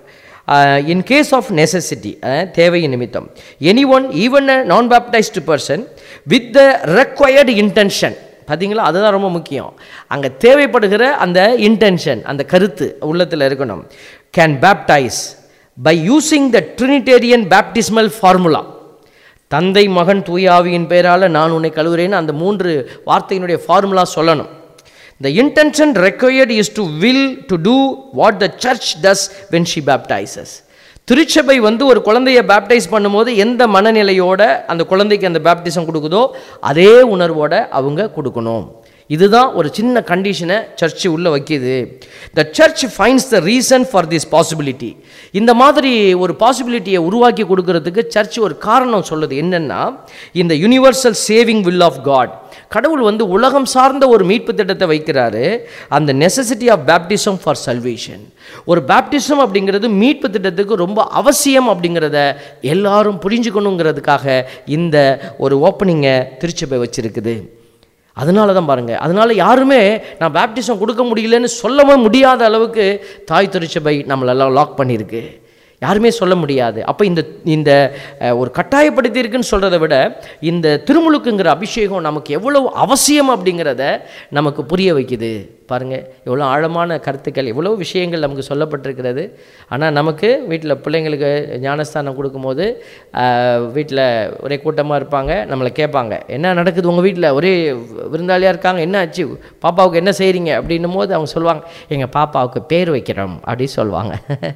இன் கேஸ் ஆஃப் நெசசிட்டி தேவை நிமித்தம் any one even a non baptised person with the required intention பார்த்தீங்களா அதுதான் ரொம்ப முக்கியம் அங்கே தேவைப்படுகிற அந்த இன்டென்ஷன் அந்த கருத்து உள்ளத்தில் இருக்கணும் can baptise by using the trinitarian baptismal formula தந்தை மகன் தூயாவியின் பெயரால் நான் உன்னை கழுவுறேன்னு அந்த மூன்று வார்த்தையினுடைய ஃபார்முலா சொல்லணும் The intention required is to will to do what the church does when she baptizes. திருச்சபை வந்து ஒரு குழந்தைய பேப்டைஸ் பண்ணும்போது எந்த மனநிலையோட அந்த குழந்தைக்கு அந்த பேப்டிசம் கொடுக்குதோ அதே உணர்வோட அவங்க கொடுக்கணும் இதுதான் ஒரு சின்ன கண்டிஷனை சர்ச்சு உள்ளே வைக்கிது the church finds the reason for this possibility இந்த மாதிரி ஒரு பாசிபிலிட்டியை உருவாக்கி கொடுக்கறதுக்கு சர்ச் ஒரு காரணம் சொல்லுது என்னென்னா இந்த universal saving will of God கடவுள் வந்து உலகம் சார்ந்த ஒரு மீட்பு திட்டத்தை வைக்கிறாரு அந்த necessity of baptism for salvation ஒரு பேப்டிசம் அப்படிங்கிறது மீட்பு திட்டத்துக்கு ரொம்ப அவசியம் அப்படிங்கிறத எல்லாரும் புரிஞ்சுக்கணுங்கிறதுக்காக இந்த ஒரு ஓப்பனிங்கை திருச்சபை வச்சிருக்குது அதனால தான் பாருங்கள் அதனால யாருமே நான் பேப்டிசம் கொடுக்க முடியலன்னு சொல்லவும் முடியாத அளவுக்கு தாய் திருச்சபை நம்மளெல்லாம் லாக் பண்ணியிருக்கு யாருமே சொல்ல முடியாது அப்போ இந்த இந்த அஹ், ஒரு கட்டாயப்படுத்தி இருக்குன்னு சொல்கிறத விட இந்த திருமுழுக்குங்கிற அபிஷேகம் நமக்கு எவ்வளவு அவசியம் அப்படிங்கிறத நமக்கு புரிய வைக்குது பாருங்கள் எவ்வளோ ஆழமான கருத்துக்கள் எவ்வளோ விஷயங்கள் நமக்கு சொல்லப்பட்டிருக்கிறது ஆனால் நமக்கு வீட்டில் பிள்ளைங்களுக்கு ஞானஸ்தானம் கொடுக்கும்போது வீட்டில் ஒரே கூட்டமாக இருப்பாங்க நம்மளை கேட்பாங்க என்ன நடக்குது உங்கள் வீட்டில் ஒரே விருந்தாளியாக இருக்காங்க என்ன ஆச்சு பாப்பாவுக்கு என்ன செய்கிறீங்க அப்படின்னும் போது அவங்க சொல்லுவாங்க எங்கள் பாப்பாவுக்கு பேர் வைக்கிறோம் அப்படின்னு சொல்லுவாங்க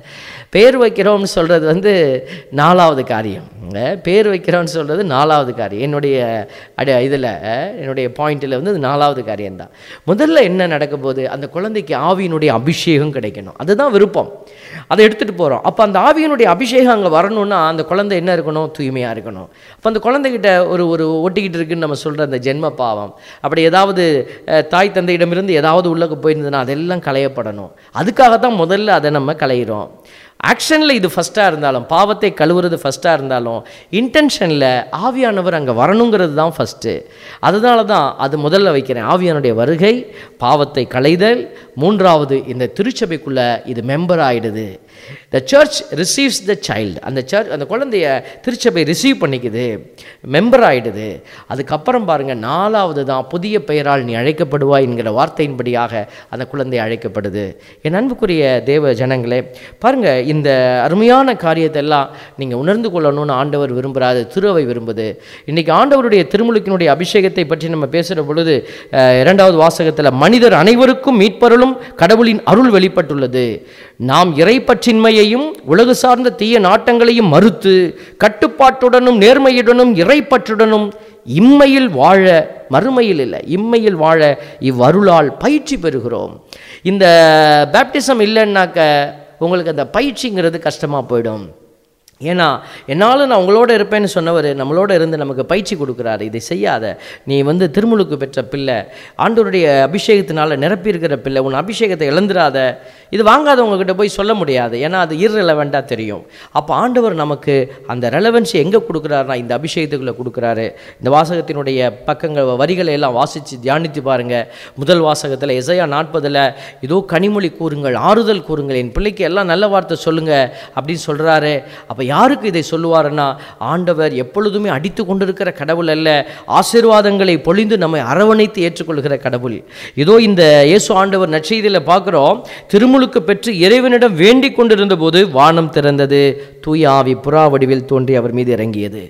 பேர் வைக்கிறோம்னு சொல்கிறது வந்து நாலாவது காரியம் அஹ் பேர் வைக்கிறோம்னு சொல்கிறது நாலாவது காரியம் என்னுடைய அடி இதில் என்னுடைய பாயிண்டில் வந்து இது நாலாவது காரியம்தான் முதல்ல என்ன நடக்க போகுது அந்த குழந்தைக்கு ஆவியினுடைய அபிஷேகம் கிடைக்கணும் அதுதான் விருப்பம் அதை எடுத்துகிட்டு போகிறோம் அப்போ அந்த ஆவியினுடைய அபிஷேகம் அங்கே வரணும்னா அந்த குழந்தை என்ன இருக்கணும் தூய்மையாக இருக்கணும் அப்போ அந்த குழந்தைகிட்ட ஒரு ஒரு ஒட்டிக்கிட்டு இருக்குன்னு நம்ம சொல்கிற அந்த ஜென்ம பாவம் அப்படி ஏதாவது அஹ், தாய் தந்தையிடமிருந்து ஏதாவது உள்ளக்கு போயிருந்ததுன்னா அதெல்லாம் களையப்படணும் அதுக்காக தான் முதல்ல அதை நம்ம களையிறோம் ஆக்ஷனில் இது ஃபஸ்ட்டாக இருந்தாலும் பாவத்தை கழுவுறது ஃபஸ்ட்டாக இருந்தாலும் இன்டென்ஷனில் ஆவியானவர் அங்கே வரணுங்கிறது தான் ஃபஸ்ட்டு அதனால தான் அது முதல்ல வைக்கிறேன் ஆவியானுடைய வருகை பாவத்தை களைதல் மூன்றாவது இந்த திருச்சபைக்குள்ளே இது மெம்பர் ஆயிடுது the church receives the child அந்த சர்ச் அந்த குழந்தைய திருச்சபை ரிசீவ் பண்ணிக்குது மெம்பர் ஆயிடுது அதுக்கப்புறம் பாருங்கள் நாலாவது தான் புதிய பெயரால் நீ அழைக்கப்படுவாய் என்கிற வார்த்தையின்படியாக அந்த குழந்தை அழைக்கப்படுது என் அன்புக்குரிய தேவ ஜனங்களே பாருங்க இந்த அருமையான காரியத்தை எல்லாம் நீங்கள் உணர்ந்து கொள்ளணும்னு ஆண்டவர் விரும்புகிறாரு திருவை விரும்புது இன்னைக்கு ஆண்டவருடைய திருமுழுக்கினுடைய அபிஷேகத்தை பற்றி நம்ம பேசுகிற பொழுது அஹ், இரண்டாவது வாசகத்தில் மனிதர் அனைவருக்கும் மீட்பருளும் கடவுளின் அருள் வெளிப்பட்டுள்ளது நாம் இறைப்பற்றின்மையையும் உலகு சார்ந்த தீய நாட்டங்களையும் மறுத்து கட்டுப்பாட்டுடனும் நேர்மையுடனும் இறைப்பற்றுடனும் இம்மையில் வாழ மறுமையில் இல்லை இம்மையில் வாழ இவ்வருளால் பயிற்சி பெறுகிறோம் இந்த பேப்டிசம் இல்லைன்னாக்க உங்களுக்கு அந்த பயிற்சிங்கிறது கஷ்டமாக போயிடும் ஏன்னா என்னால் நான் உங்களோட இருப்பேன்னு சொன்னவர் நம்மளோட இருந்து நமக்கு பயிற்சி கொடுக்குறாரு இதை செய்யாத நீ வந்து திருமுழுக்கு பெற்ற பிள்ளை ஆண்டவருடைய அபிஷேகத்தினால நிரப்பி இருக்கிற பிள்ளை உன் அபிஷேகத்தை இழந்துராத இது வாங்காதவங்க கிட்ட போய் சொல்ல முடியாது ஏன்னா அது irrelevant-ஆ தெரியும் அப்போ ஆண்டவர் நமக்கு அந்த ரெலவன்ஸை எங்கே கொடுக்குறாருனா இந்த அபிஷேகத்துக்குள்ளே கொடுக்குறாரு இந்த வாசகத்தினுடைய பக்கங்கள் வரிகளை எல்லாம் வாசித்து தியானித்து பாருங்க முதல் வாசகத்தில் எசையா நாற்பதில் இதோ கனிமொழி கூறுங்கள் ஆறுதல் கூறுங்கள் என் பிள்ளைக்கு எல்லாம் நல்ல வார்த்தை சொல்லுங்க அப்படின்னு சொல்கிறாரு அப்போ யாருக்கு இதை சொல்லுவாருன்னா ஆண்டவர் எப்பொழுதுமே அடித்து கொண்டிருக்கிற கடவுள் அல்ல ஆசீர்வாதங்களை பொழிந்து நம்மை அரவணைத்து ஏற்றுக்கொள்கிற கடவுள் இதோ இந்த இயேசு ஆண்டவர் நற்செய்தியில் பார்க்குறோம் திருமுழுக்கு பெற்று இறைவனிடம் வேண்டிக் கொண்டிருந்த போது வானம் திறந்தது தூய ஆவி புறா வடிவில் தோன்றி அவர் மீது இறங்கியது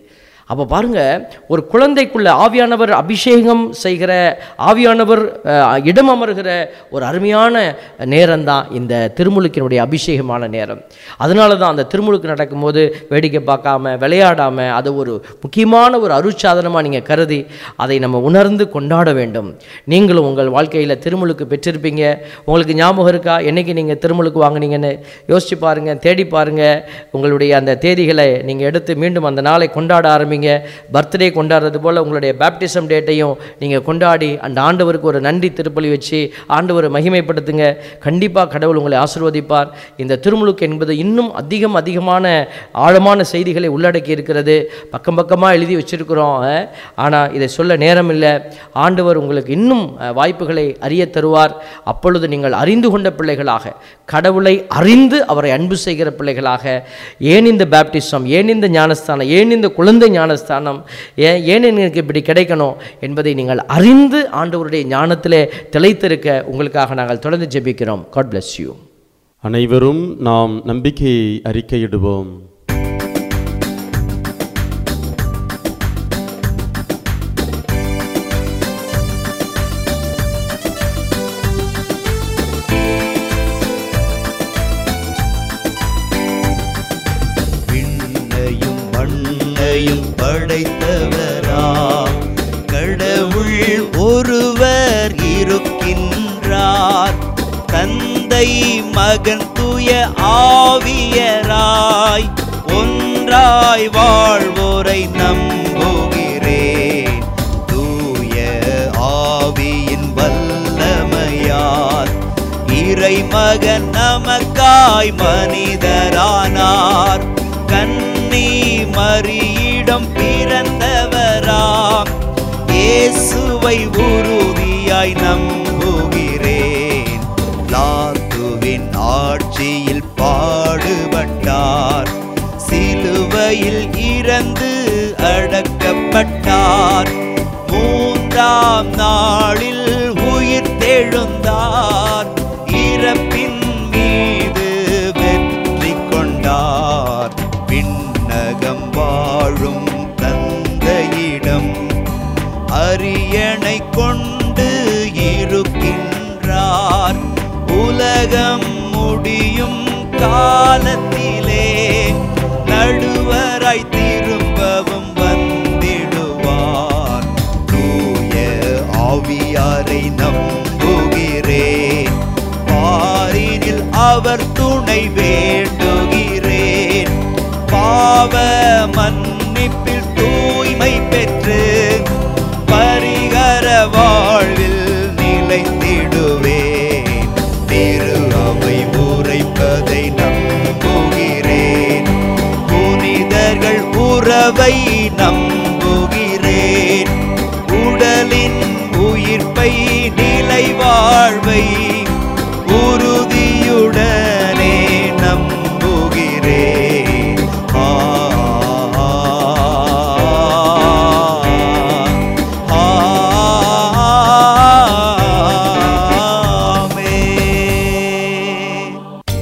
அப்போ பாருங்க ஒரு குழந்தைக்குள்ள ஆவியானவர் அபிஷேகம் செய்கிற ஆவியானவர் அஹ், இடம் அமர்கிற ஒரு அருமையான நேரம் தான் இந்த திருமுழுக்கினுடைய அபிஷேகமான நேரம் அதனால தான் அந்த திருமுழுக்கு நடக்கும்போது வேடிக்கை பார்க்காம விளையாடாம அதை ஒரு முக்கியமான ஒரு அருட்சாதனமாக நீங்கள் கருதி அதை நம்ம உணர்ந்து கொண்டாட வேண்டும் நீங்களும் உங்கள் வாழ்க்கையில் திருமுழுக்கு பெற்றிருப்பீங்க உங்களுக்கு ஞாபகம் இருக்கா என்னைக்கு நீங்கள் திருமுழுக்கு வாங்குனீங்கன்னு யோசிச்சு பாருங்க தேடி பாருங்க உங்களுடைய அந்த தேதிகளை நீங்கள் எடுத்து மீண்டும் அந்த நாளை கொண்டாட ஆரம்பிங்க பர்த்டே கொண்டாடுறது போல் உங்களுடைய பேப்டிசம் டேட்டையும் நீங்கள் கொண்டாடி அந்த ஆண்டவருக்கு ஒரு நன்றி திருப்பலி வச்சு ஆண்டவரை மகிமைப்படுத்துங்க கண்டிப்பாக கடவுள் உங்களை ஆசீர்வதிப்பார் இந்த திருமுழுக்கு என்பது இன்னும் அதிகம் அதிகமான ஆழமான செய்திகளை உள்ளடக்கி இருக்கிறது பக்கம் பக்கமாக எழுதி வச்சிருக்கிறோம் ஆனால் இதை சொல்ல நேரம் இல்லை ஆண்டவர் உங்களுக்கு இன்னும் அஹ், வாய்ப்புகளை அறிய தருவார் அப்பொழுது நீங்கள் அறிந்து கொண்ட பிள்ளைகளாக கடவுளை அறிந்து அவரை அன்பு செய்கிற பிள்ளைகளாக ஏன் இந்த பேப்டிசம் ஏன் இந்த ஞானஸ்தானம் ஏன் இந்த குழந்தை ஞானஸ்தானம் ஏன் ஏன் எனக்கு இப்படி கிடைக்கணும் என்பதை நீங்கள் அறிந்து ஆண்டவருடைய ஞானத்திலே திளைத்திருக்க உங்களுக்காக நாங்கள் தொடர்ந்து ஜெபிக்கிறோம் காட் bless யூ அனைவரும் நாம் நம்பிக்கையை அறிக்கையிடுவோம் விண்ணையும் மண்ணையும் படைத்தவராம் கடவுள் ஒருவர் இருக்கின்றார் தந்தை மகன் தூய ஆவியராய் ஒன்றாய் வாழ்வோரை நம்புகிறேன் தூய ஆவியின் வல்லமையால் இறைமகன் நமக்காய் மனிதரானார் கன்னி மரியிடம் பிறந்தவராம் இயேசுவை உறுதியாய் நம்புகிறேன் லாத்துவின் ஆட்சியில் பாடுபட்டார் சிலுவையில் இறந்து அடக்கப்பட்டார் மூன்றாம் நாளில் உயிர் தெழுந்தார் இறப்பின் மீது வெற்றி கொண்டார் விண்ணகம் வாழும் தந்தையிடம் அரியணை கொண்டு இருக்கின்றார் உலகம் முடியும் காலத்திலே நடுவராய் திரும்பவும் வந்திடுவார் தூய ஆவியாரை நம்புகிறேன் பாரினில் அவர் துணை வேண்டுகிறேன் பாவ மன்னிப்பில் தூய்மை பெற்று பரிகர வாழ்வில் நிலைத்திடுவேன் திரு அவை உரைப்பதை நம்புகிறேன் புனிதர்கள் உறவை நம்புகிறேன் உடலின் உயிர்ப்பை நிலை வாழ்வை உறுதியுடனே நம்புகிறேன் ஆ, ஆ, ஆமென்.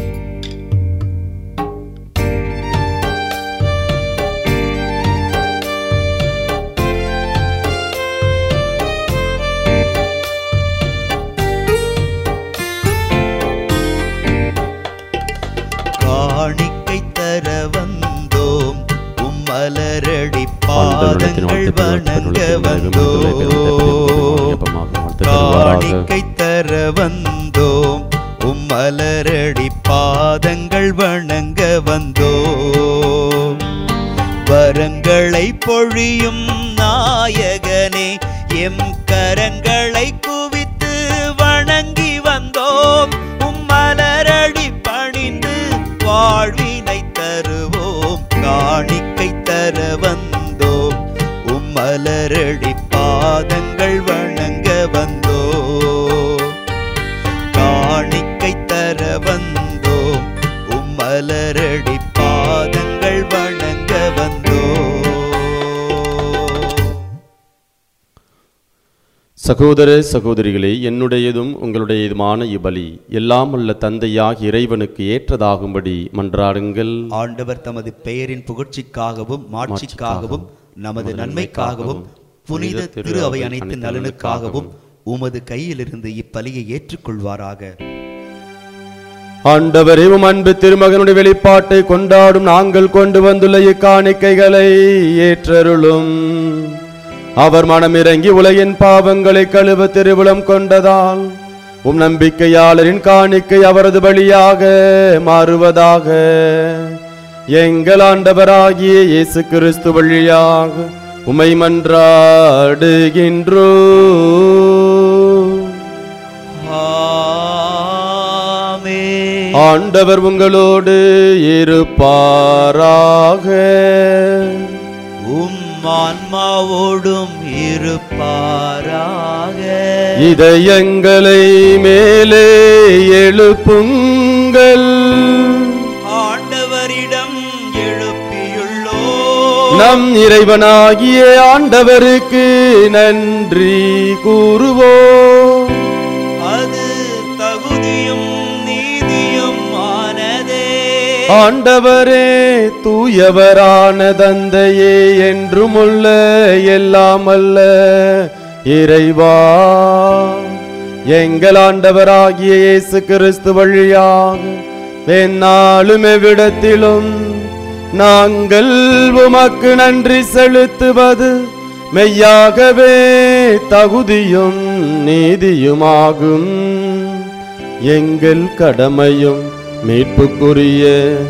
காணிக்கை தர வந்தோம் உம்மலரடி ஆண்டவரிடத்தில் பாதங்கள் வாழ்த்து வணங்க வந்தோம் காணிக்கை தர வந்தோம் உம்மலரடி பாதங்கள் வணங்க வந்தோம் வரங்களை பொழியும் நாயகனே எம் கரங்களை குவித்து வணங்கி வந்தோம் உம்மலரடி பணிந்து வாழ்வினை தருவோம் காணிக்கை தர வந்தோம் உம்மலரடி பாதங்கள் வணங்க வந்தோம் காணிக்கை தர வந்தோம் உம்மலரடி பாதங்கள் வணங்க வந்தோம் சகோதர சகோதரிகளே என்னுடையதும் உங்களுடையதுமான இபலி எல்லாம் உள்ள தந்தையாக இறைவனுக்கு ஏற்றதாகும்படி மன்றாடுங்கள் ஆண்டவர் தமது பெயரின் புகழ்ச்சிக்காகவும் மாட்சிக்காகவும் நமது நன்மைக்காகவும் புனித திரு அவை அனைத்து நலனுக்காகவும் உமது கையிலிருந்து இப்பலியை ஏற்றுக்கொள்வாராக ஆண்டவரே உம் அன்பு திருமகனுடைய வெளிப்பாட்டை கொண்டாடும் நாங்கள் கொண்டு வந்துள்ள இக்காணிக்கைகளை ஏற்றருளும் அவர் மனமிறங்கி உலகின் பாவங்களை கழுவ திருவுளம் கொண்டதால் உம் நம்பிக்கையாளரின் காணிக்கை அவரது வழியாக மாறுவதாக எங்கள் ஆண்டவராகிய இயேசு கிறிஸ்து வழியாக உமை மன்றாடுகின்றோ ஆமென். ஆண்டவர் உங்களோடு இருப்பாராக உம் ஆன்மாவோடும் இருப்பாராக இதயங்களை மேலே எழுப்புங்கள் ஆண்டவரிடம் எழுப்பியுள்ளோ நம் இறைவனாகிய ஆண்டவருக்கு நன்றி கூறுவோம் அது தகுதியும் நீதியும் ஆனதே ஆண்டவரே தூயவரான தந்தையே என்றும் உள்ள எல்லாம் அல்ல இறைவா எங்கள் ஆண்டவராகிய இயேசு கிறிஸ்து வழியாக எந்நாளும் எவ்விடத்திலும் நாங்கள் உமக்கு நன்றி செலுத்துவது மெய்யாகவே தகுதியும் நீதியுமாகும் எங்கள் கடமையும் மீட்புக்குரிய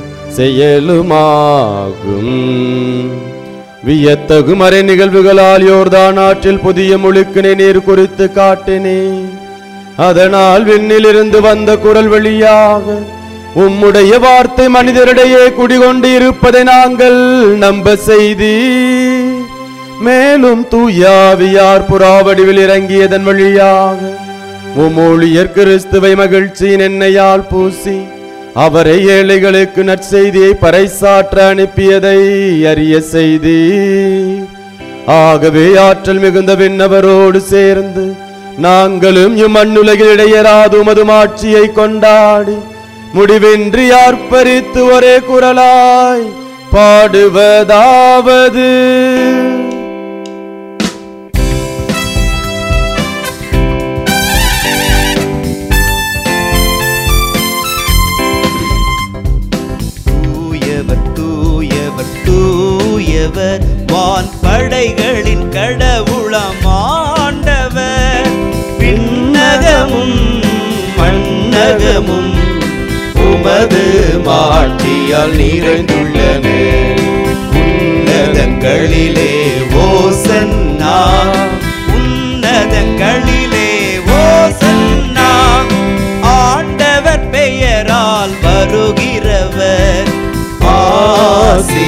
செயலுமாகும் வியத்தகு மறை நிகழ்வுகளால் யோர்தான் ஆற்றில் புதிய முழுக்கினை நீர் குறித்து காட்டினே அதனால் விண்ணிலிருந்து வந்த குரல் வழியாக உம்முடைய வார்த்தை மனிதரிடையே குடிகொண்டு இருப்பதை நாங்கள் நம்ப செய்தி மேலும் தூயாவியார் புறாவடிவில் இறங்கியதன் வழியாக உம்மூழியர் கிறிஸ்துவை மகிழ்ச்சியின் எண்ணெயால் பூசி அவரை ஏழைகளுக்கு நற்செய்தியை பறைசாற்ற அனுப்பியதை அறிய செய்தி ஆகவே ஆற்றல் மிகுந்த விண்ணவரோடு சேர்ந்து நாங்களும் இம்மண்ணுலகில் இடையராது உமது ஆட்சியை கொண்டாடி முடிவின்றி ஆர்ப்பரித்து ஒரே குரலாய் பாடுவதாவது தூயவர் தூயவர் தூயவர் வான் படைகளின் கடவுளம் ஆண்டவர் விண்ணகமும் மண்ணகமும் உமது மாட்சியால் நிறைந்துள்ளன உன்னதங்களிலே ஓசன்னா உன்னதங்களிலே ஓசன்னா ஆண்டவர் பெயரால் வருகிறவர் ஆசி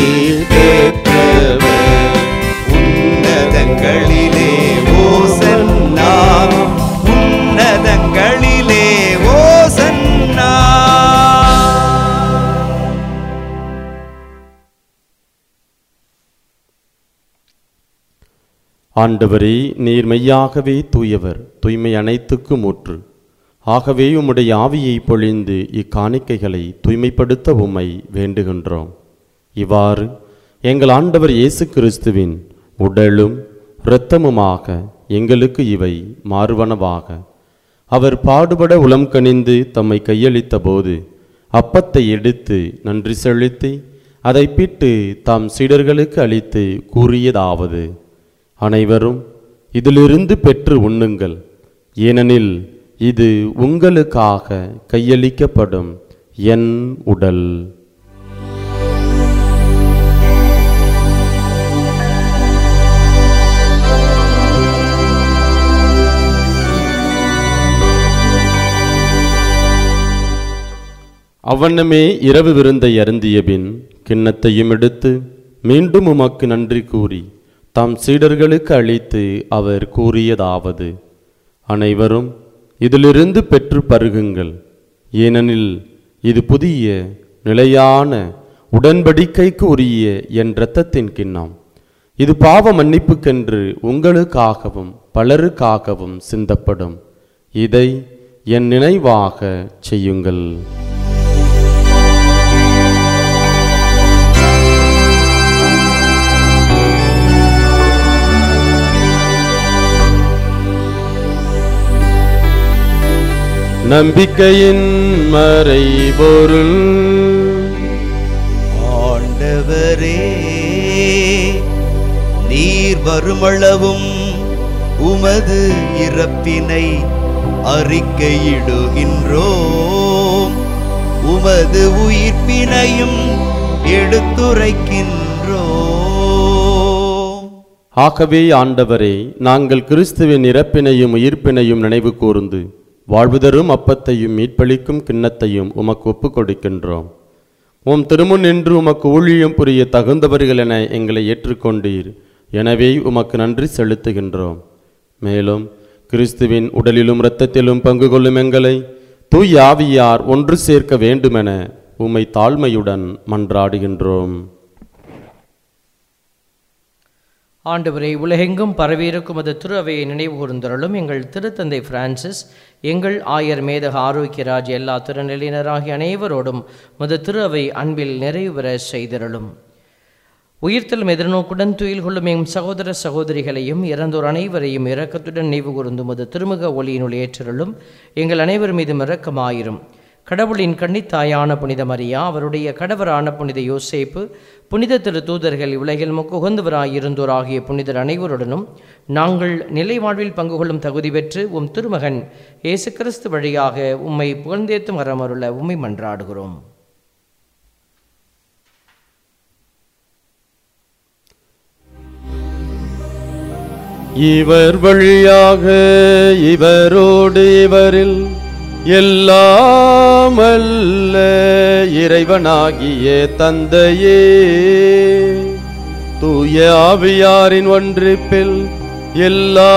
பெற்றவர் உன்னதங்களிலே ஓசன்னா உன்னதங்களிலே ஓசன்னா ஆண்டவரே நீர் மெய்யாகவே தூயவர் தூய்மை அனைத்துக்கும் ஊற்று ஆகவே உம்முடைய ஆவியை பொழிந்து இக்காணிக்கைகளை தூய்மைப்படுத்த உம்மை வேண்டுகின்றோம் இவ்வாறு எங்கள் ஆண்டவர் இயேசு கிறிஸ்துவின் உடலும் இரத்தமுமாக எங்களுக்கு இவை மாறுவனவாக அவர் பாடுபட உளம் கனிந்து தம்மை கையளித்த போது அப்பத்தை எடுத்து நன்றி செலுத்தி அதை பிட்டு தாம் சீடர்களுக்கு அளித்து கூறியதாவது அனைவரும் இதிலிருந்து பெற்று உண்ணுங்கள் ஏனெனில் இது உங்களுக்காக கையளிக்கப்படும் என் உடல் அவ்வண்ணமே இரவு விருந்தை அருந்திய பின் கிண்ணத்தையும் எடுத்து மீண்டும் உமக்கு நன்றி கூறி தாம் சீடர்களுக்கு அளித்து அவர் கூறியதாவது அனைவரும் இதிலிருந்து பெற்று பருகுங்கள் ஏனெனில் இது புதிய நிலையான உடன்படிக்கைக்கு உரிய என் இரத்தத்தின் கிண்ணம் இது பாவ மன்னிப்புக்கென்று உங்களுக்காகவும் பலருக்காகவும் சிந்தப்படும் இதை என் நினைவாக செய்யுங்கள் நம்பிக்கையின் மறைபொருள் ஆண்டவரே நீர் வருமளவும் உமது இறப்பினை அறிக்கையிடுகின்றோம் உமது உயிர்ப்பினையும் எடுத்துரைக்கின்றோம் ஆகவே ஆண்டவரே நாங்கள் கிறிஸ்துவின் இறப்பினையும் உயிர்ப்பினையும் நினைவு கூர்ந்து வாழ்வுதரும் அப்பத்தையும் மீட்பளிக்கும் கிண்ணத்தையும் உமக்கு ஒப்புக் கொடுக்கின்றோம் உம் திருமுன் நின்று உமக்கு ஊழியம் புரிய தகுந்தவர்கள் என எங்களை ஏற்றுக்கொண்டீர் எனவே உமக்கு நன்றி செலுத்துகின்றோம் மேலும் கிறிஸ்துவின் உடலிலும் இரத்தத்திலும் பங்கு கொள்ளும் எங்களை தூய் ஆவியார் ஒன்று சேர்க்க வேண்டுமென உம்மை தாழ்மையுடன் மன்றாடுகின்றோம் ஆண்டவரை உலகெங்கும் பரவியிருக்கும் அது திரு அவையை நினைவு கூர்ந்தருளும் எங்கள் திருத்தந்தை பிரான்சிஸ் எங்கள் ஆயர் மேதக ஆரோக்கியராஜ் எல்லா திருநிலையினராகிய அனைவரோடும் மது திரு அவை அன்பில் நிறைவு பெற செய்திருளும் உயிர்த்தலும் எதிர்நோக்குடன் துயில் கொள்ளும் எம் சகோதர சகோதரிகளையும் இறந்தோர் அனைவரையும் இரக்கத்துடன் நினைவு கூர்ந்தும் அது திருமுக ஒளியினுள் ஏற்றிருளும் எங்கள் அனைவர் மீதும் இரக்கமாயிரும் கடவுளின் கன்னித்தாயான புனித மரியா அவருடைய கடவரான புனித யோசேப்பு புனித திரு தூதர்கள் உலகில் முக்குகந்தவராயிருந்தோர் ஆகிய புனிதர் அனைவருடனும் நாங்கள் நிலை வாழ்வில் பங்கு கொள்ளும் தகுதி பெற்று உம் திருமகன் இயேசு கிறிஸ்து வழியாக உம்மை புகழ்ந்தேத்தும் வரமருள உம்மை மன்றாடுகிறோம் இவர் வழியாக இவரோடு இவரில் எல்லாம் அல்ல இறைவனாகிய தந்தையே தூய ஆவியாரின் ஒன்றிப்பில் எல்லா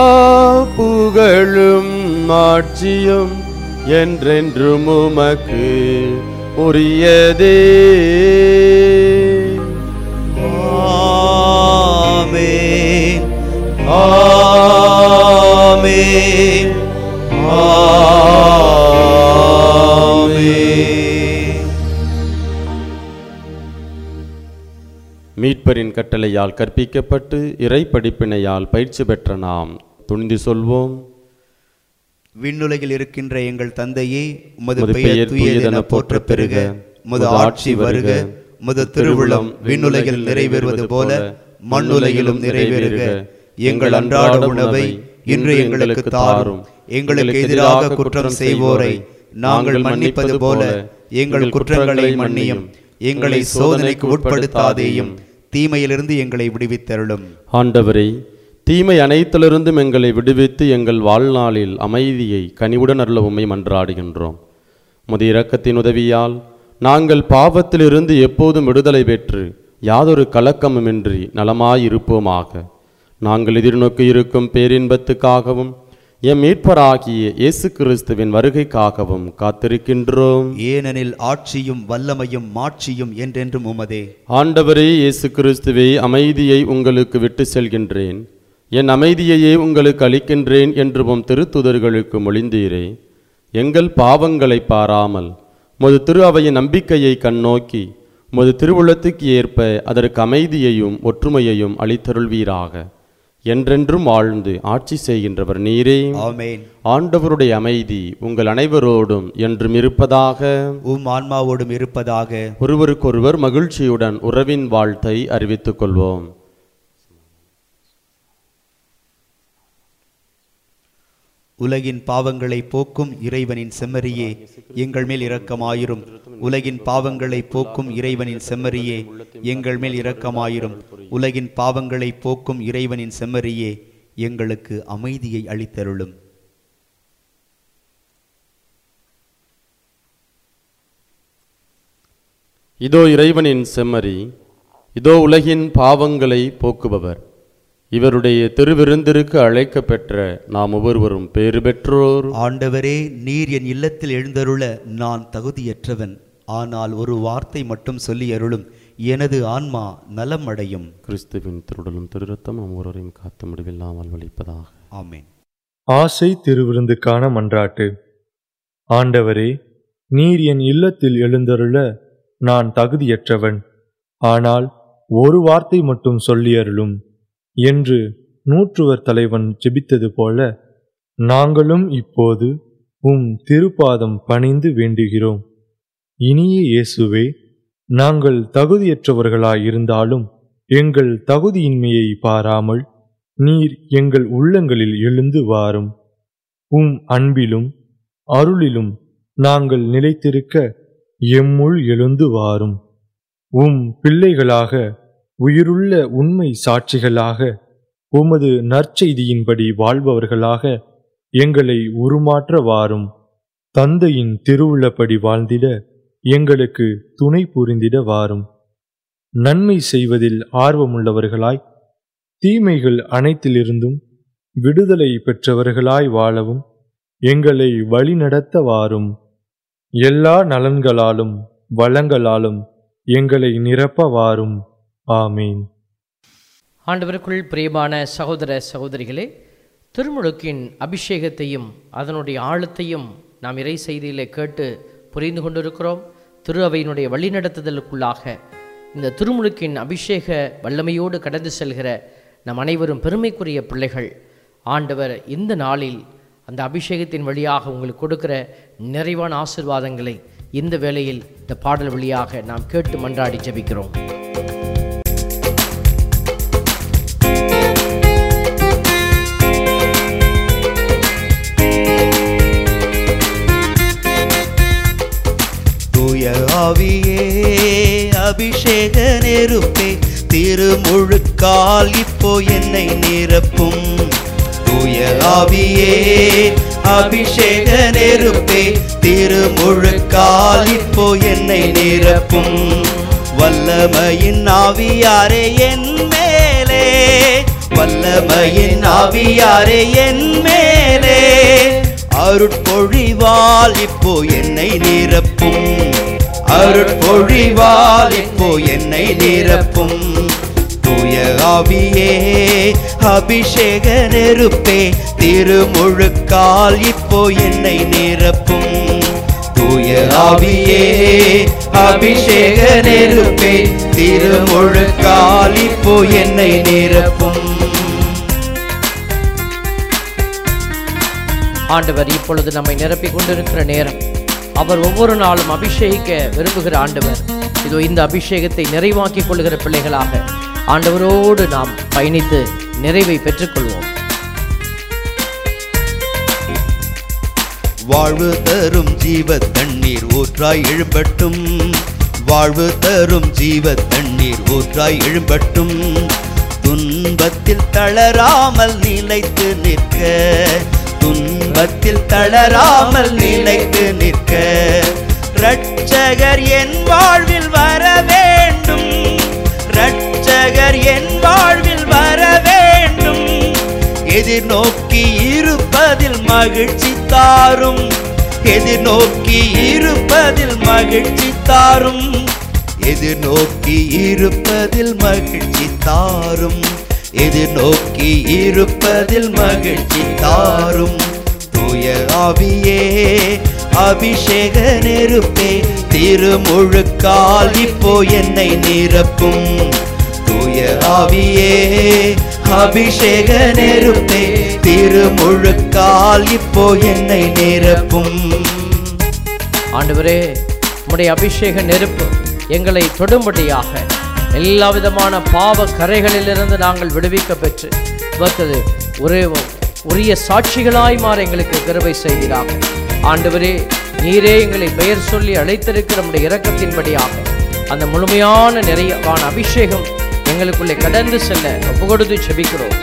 புகழும் ஆட்சியும் என்றென்றும் உமக்கு உரியதே ஆமென் ஆமென் ஆமென் மீட்பரின் கட்டளையால் கற்பிக்கப்பட்டு இறை படிப்பினையால் பயிற்சி பெற்ற நாம் துணிந்து சொல்வோம் விண்ணுலகில் இருக்கின்ற எங்கள் தந்தையே உமது உமது பெயர் பெயர் தூயதென தூயதென போற்றப் பெறுக போற்றப் உமது பெறுக. ஆட்சி வருக உமது திருவுளம் விண்ணுலகில் நிறைவேறுவது போல மண்ணுலகிலும் நிறைவேறுக எங்கள் அன்றாட உணவை இன்று எங்களுக்கு தாரும் எங்களுக்கு எதிராக குற்றம் செய்வோரை நாங்கள் மன்னிப்பது போல எங்கள் குற்றங்களை மன்னியும் எங்களை சோதனைக்கு உட்படுத்தாதேயும் தீமையிலிருந்து எங்களை விடுவித்தருளும் ஆண்டவரே தீமை அனைத்திலிருந்தும் எங்களை விடுவித்து எங்கள் வாழ்நாளில் அமைதியை கனிவுடன் அருள உம்மை மன்றாடுகின்றோம் முது இரக்கத்தின் உதவியால் நாங்கள் பாவத்திலிருந்து எப்போதும் விடுதலை பெற்று யாதொரு கலக்கமுமின்றி நலமாயிருப்போமாக நாங்கள் எதிர்நோக்கி இருக்கும் பேரின்பத்துக்காகவும் எம் மீட்பராகிய இயேசு கிறிஸ்துவின் வருகைக்காகவும் காத்திருக்கின்றோம் ஏனெனில் ஆட்சியும் வல்லமையும் மாட்சியும் என்றென்றும் உமதே ஆண்டவரே இயேசு கிறிஸ்துவே அமைதியை உங்களுக்கு விட்டு செல்கின்றேன் என் அமைதியையே உங்களுக்கு அளிக்கின்றேன் என்று உம் திருத்துதர்களுக்கு மொழிந்தீரே எங்கள் பாவங்களை பாராமல் முது திரு அவையின் நம்பிக்கையை கண்ணோக்கி முது திருவுளத்துக்கு ஏற்ப அதற்கு அமைதியையும் ஒற்றுமையையும் அளித்தருள்வீராக என்றென்றும் வாழ்ந்து ஆட்சி செய்கின்றவர் நீரே ஆமென் ஆண்டவருடைய அமைதி உங்கள் அனைவரோடும் என்றும் இருப்பதாக உம் ஆன்மாவோடும் இருப்பதாக ஒருவருக்கொருவர் மகிழ்ச்சியுடன் உறவின் வாழ்த்தை அறிவித்துக் கொள்வோம் உலகின் பாவங்களை போக்கும் இறைவனின் செம்மறியே எங்கள் மேல் இரக்கமாயிரும் உலகின் பாவங்களை போக்கும் இறைவனின் செம்மறியே எங்கள் மேல் இரக்கமாயிரும் உலகின் பாவங்களை போக்கும் இறைவனின் செம்மறியே எங்களுக்கு அமைதியை அளித்தருளும் இதோ இறைவனின் செம்மறி இதோ உலகின் பாவங்களை போக்குபவர் இவருடைய திருவிருந்திற்கு அழைக்கப் பெற்ற நாம் ஒவ்வொருவரும் பேறு பெற்றோர் ஆண்டவரே நீர் என் இல்லத்தில் எழுந்தருள நான் தகுதியற்றவன் ஆனால் ஒரு வார்த்தை மட்டும் சொல்லி அருளும் எனது ஆன்மா நலம் அடையும் கிறிஸ்துவின் திருடலும் திருரத்தம் ஒவ்வொருவரையும் காத்து முடிவில்லாமல் வலிப்பதாக ஆமென் ஆசை திருவிருந்துக்கான மன்றாட்டு ஆண்டவரே நீர் என் இல்லத்தில் எழுந்தருள நான் தகுதியற்றவன் ஆனால் ஒரு வார்த்தை மட்டும் சொல்லியருளும் என்று நூற்றுவர் தலைவன் ஜெபித்தது போல நாங்களும் இப்போது உம் திருப்பாதம் பணிந்து வேண்டுகிறோம் இனிய இயேசுவே நாங்கள் தகுதியற்றவர்களாயிருந்தாலும் எங்கள் தகுதியின்மையை பாராமல் நீர் எங்கள் உள்ளங்களில் எழுந்து வாரும் உம் அன்பிலும் அருளிலும் நாங்கள் நிலைத்திருக்க எம்முள் எழுந்து வாரும் உம் பிள்ளைகளாக உயிருள்ள உண்மை சாட்சிகளாக உமது நற்செய்தியின்படி வாழ்பவர்களாக எங்களை உருமாற்ற வாரும் தந்தையின் திருவுள்ளப்படி வாழ்ந்திட எங்களுக்கு துணை புரிந்திட வாரும் நன்மை செய்வதில் ஆர்வமுள்ளவர்களாய் தீமைகள் அனைத்திலிருந்தும் விடுதலை பெற்றவர்களாய் வாழவும் எங்களை வழிநடத்த வாரும் எல்லா நலன்களாலும் வளங்களாலும் எங்களை நிரப்ப வாரும் ஆமீன் ஆண்டவருக்குள் பிரியமான சகோதர சகோதரிகளே திருமுழுக்கின் அபிஷேகத்தையும் அதனுடைய ஆழத்தையும் நாம் இறை செய்தியிலே கேட்டு புரிந்து கொண்டிருக்கிறோம் திரு அவையினுடைய வழிநடத்துதலுக்குள்ளாக இந்த திருமுழுக்கின் அபிஷேக வல்லமையோடு கடந்து செல்கிற நம் அனைவரும் பெருமைக்குரிய பிள்ளைகள் ஆண்டவர் இந்த நாளில் அந்த அபிஷேகத்தின் வழியாக உங்களுக்கு கொடுக்கிற நிறைவான ஆசிர்வாதங்களை இந்த வேளையில் இந்த பாடல் வழியாக நாம் கேட்டு மன்றாடி ஜெபிக்கிறோம் தூய ஆவியே அபிஷேக நெருப்பே திருமுழுக்கால் இப்போ என்னை நிரப்பும் தூய ஆவியே அபிஷேக நெருப்பே திருமுழுக்கால் இப்போ என்னை நிரப்பும் வல்லமையின் ஆவியாரே என் மேலே வல்லமையின் ஆவியாரே என் மேலே அருட்பொழிவால் இப்போ என்னை நிரப்பும் அருட்பொழிவால் இப்போ என்னை நிரப்பும் தூய ஆவியே அபிஷேக நெருப்பே திருமுழுக்கால் இப்போ என்னை நிரப்பும் தூய ஆவியே அபிஷேக நெருப்பே திருமுழுக்கால் இப்போ என்னை நிரப்பும் ஆண்டவர் இப்பொழுது நம்மை நிரப்பிக் கொண்டிருக்கிற நேரம் அவர் ஒவ்வொரு நாளும் அபிஷேகிக்க விரும்புகிற ஆண்டவர் இதோ இந்த அபிஷேகத்தை நிறைவாக்கிக் கொள்கிற பிள்ளைகளாக ஆண்டவரோடு நாம் பயணித்து நிறைவை பெற்றுக்கொள்வோம் வாழ்வு தரும் ஜீவ தண்ணீர் ஊற்றாய் எழும்பட்டும் வாழ்வு தரும் ஜீவ தண்ணீர் ஊற்றாய் எழும்பட்டும் துன்பத்தில் தளராமல் நிலைத்து நிற்க துன்பத்தில் தளராமல் நிலைத்து நிற்க இரட்சகர் என் வாழ்வில் வர வேண்டும் இரட்சகர் என் வாழ்வில் வர வேண்டும் எதிர்நோக்கி இருப்பதில் மகிழ்ச்சி தாரும் எதிர்நோக்கி இருப்பதில் மகிழ்ச்சி தாரும் எதிர்நோக்கி இருப்பதில் மகிழ்ச்சி தாரும் எதிர்நோக்கி இருப்பதில் மகிழ்ச்சி தாரும் தூய ஆவியே அபிஷேக நெருப்பே திருமுழுக்கால் இப்போ என்னை நிரப்பும் தூய ஆவியே அபிஷேக நெருப்பே திருமுழுக்கால் இப்போ என்னை நிரப்பும் ஆண்டவரே உம்முடைய அபிஷேக நெருப்பு எங்களை தொடும்படியாக எல்லா விதமான பாவ கரைகளிலிருந்து நாங்கள் விடுவிக்க பெற்று வந்தது ஒரே உரிய சாட்சிகளாய் மாற எங்களுக்கு கிருபை செய்கிறாங்க ஆண்டவரே நீரே எங்களை பெயர் சொல்லி அழைத்திருக்கிற நம்முடைய இரக்கத்தின்படியாக அந்த முழுமையான நிறைவான அபிஷேகம் எங்களுக்குள்ளே கடந்து செல்ல ஒப்பு கொடுத்து செபிக்கிறோம்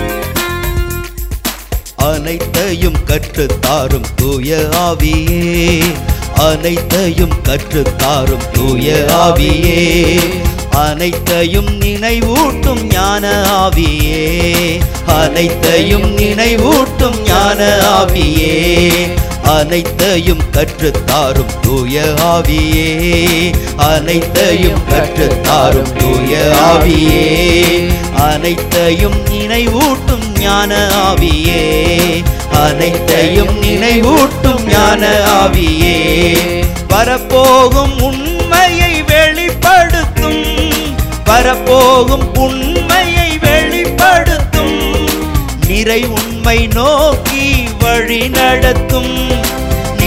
அனைத்தையும் கற்றுத்தாரும் தூய ஆவியே அனைத்தையும் கற்றுத்தாரும் தூய ஆவியே அனைத்தையும் நினைவூட்டும் ஞான ஆவியே அனைத்தையும் நினைவூட்டும் ஞான ஆவியே அனைத்தையும் கற்றுத்தாரும் தூய ஆவியே அனைத்தையும் கற்றுத்தாரும் தூய ஆவியே அனைத்தையும் நினைவூட்டும் ஞான ஆவியே அனைத்தையும் நினைவூட்டும் ஞான ஆவியே வரப்போகும் உண்மையை வெளிப்படுத்தும் வரப்போகும் உண்மையை வெளிப்படுத்தும் நிறை உண்மை நோக்கி வழி நடத்தும்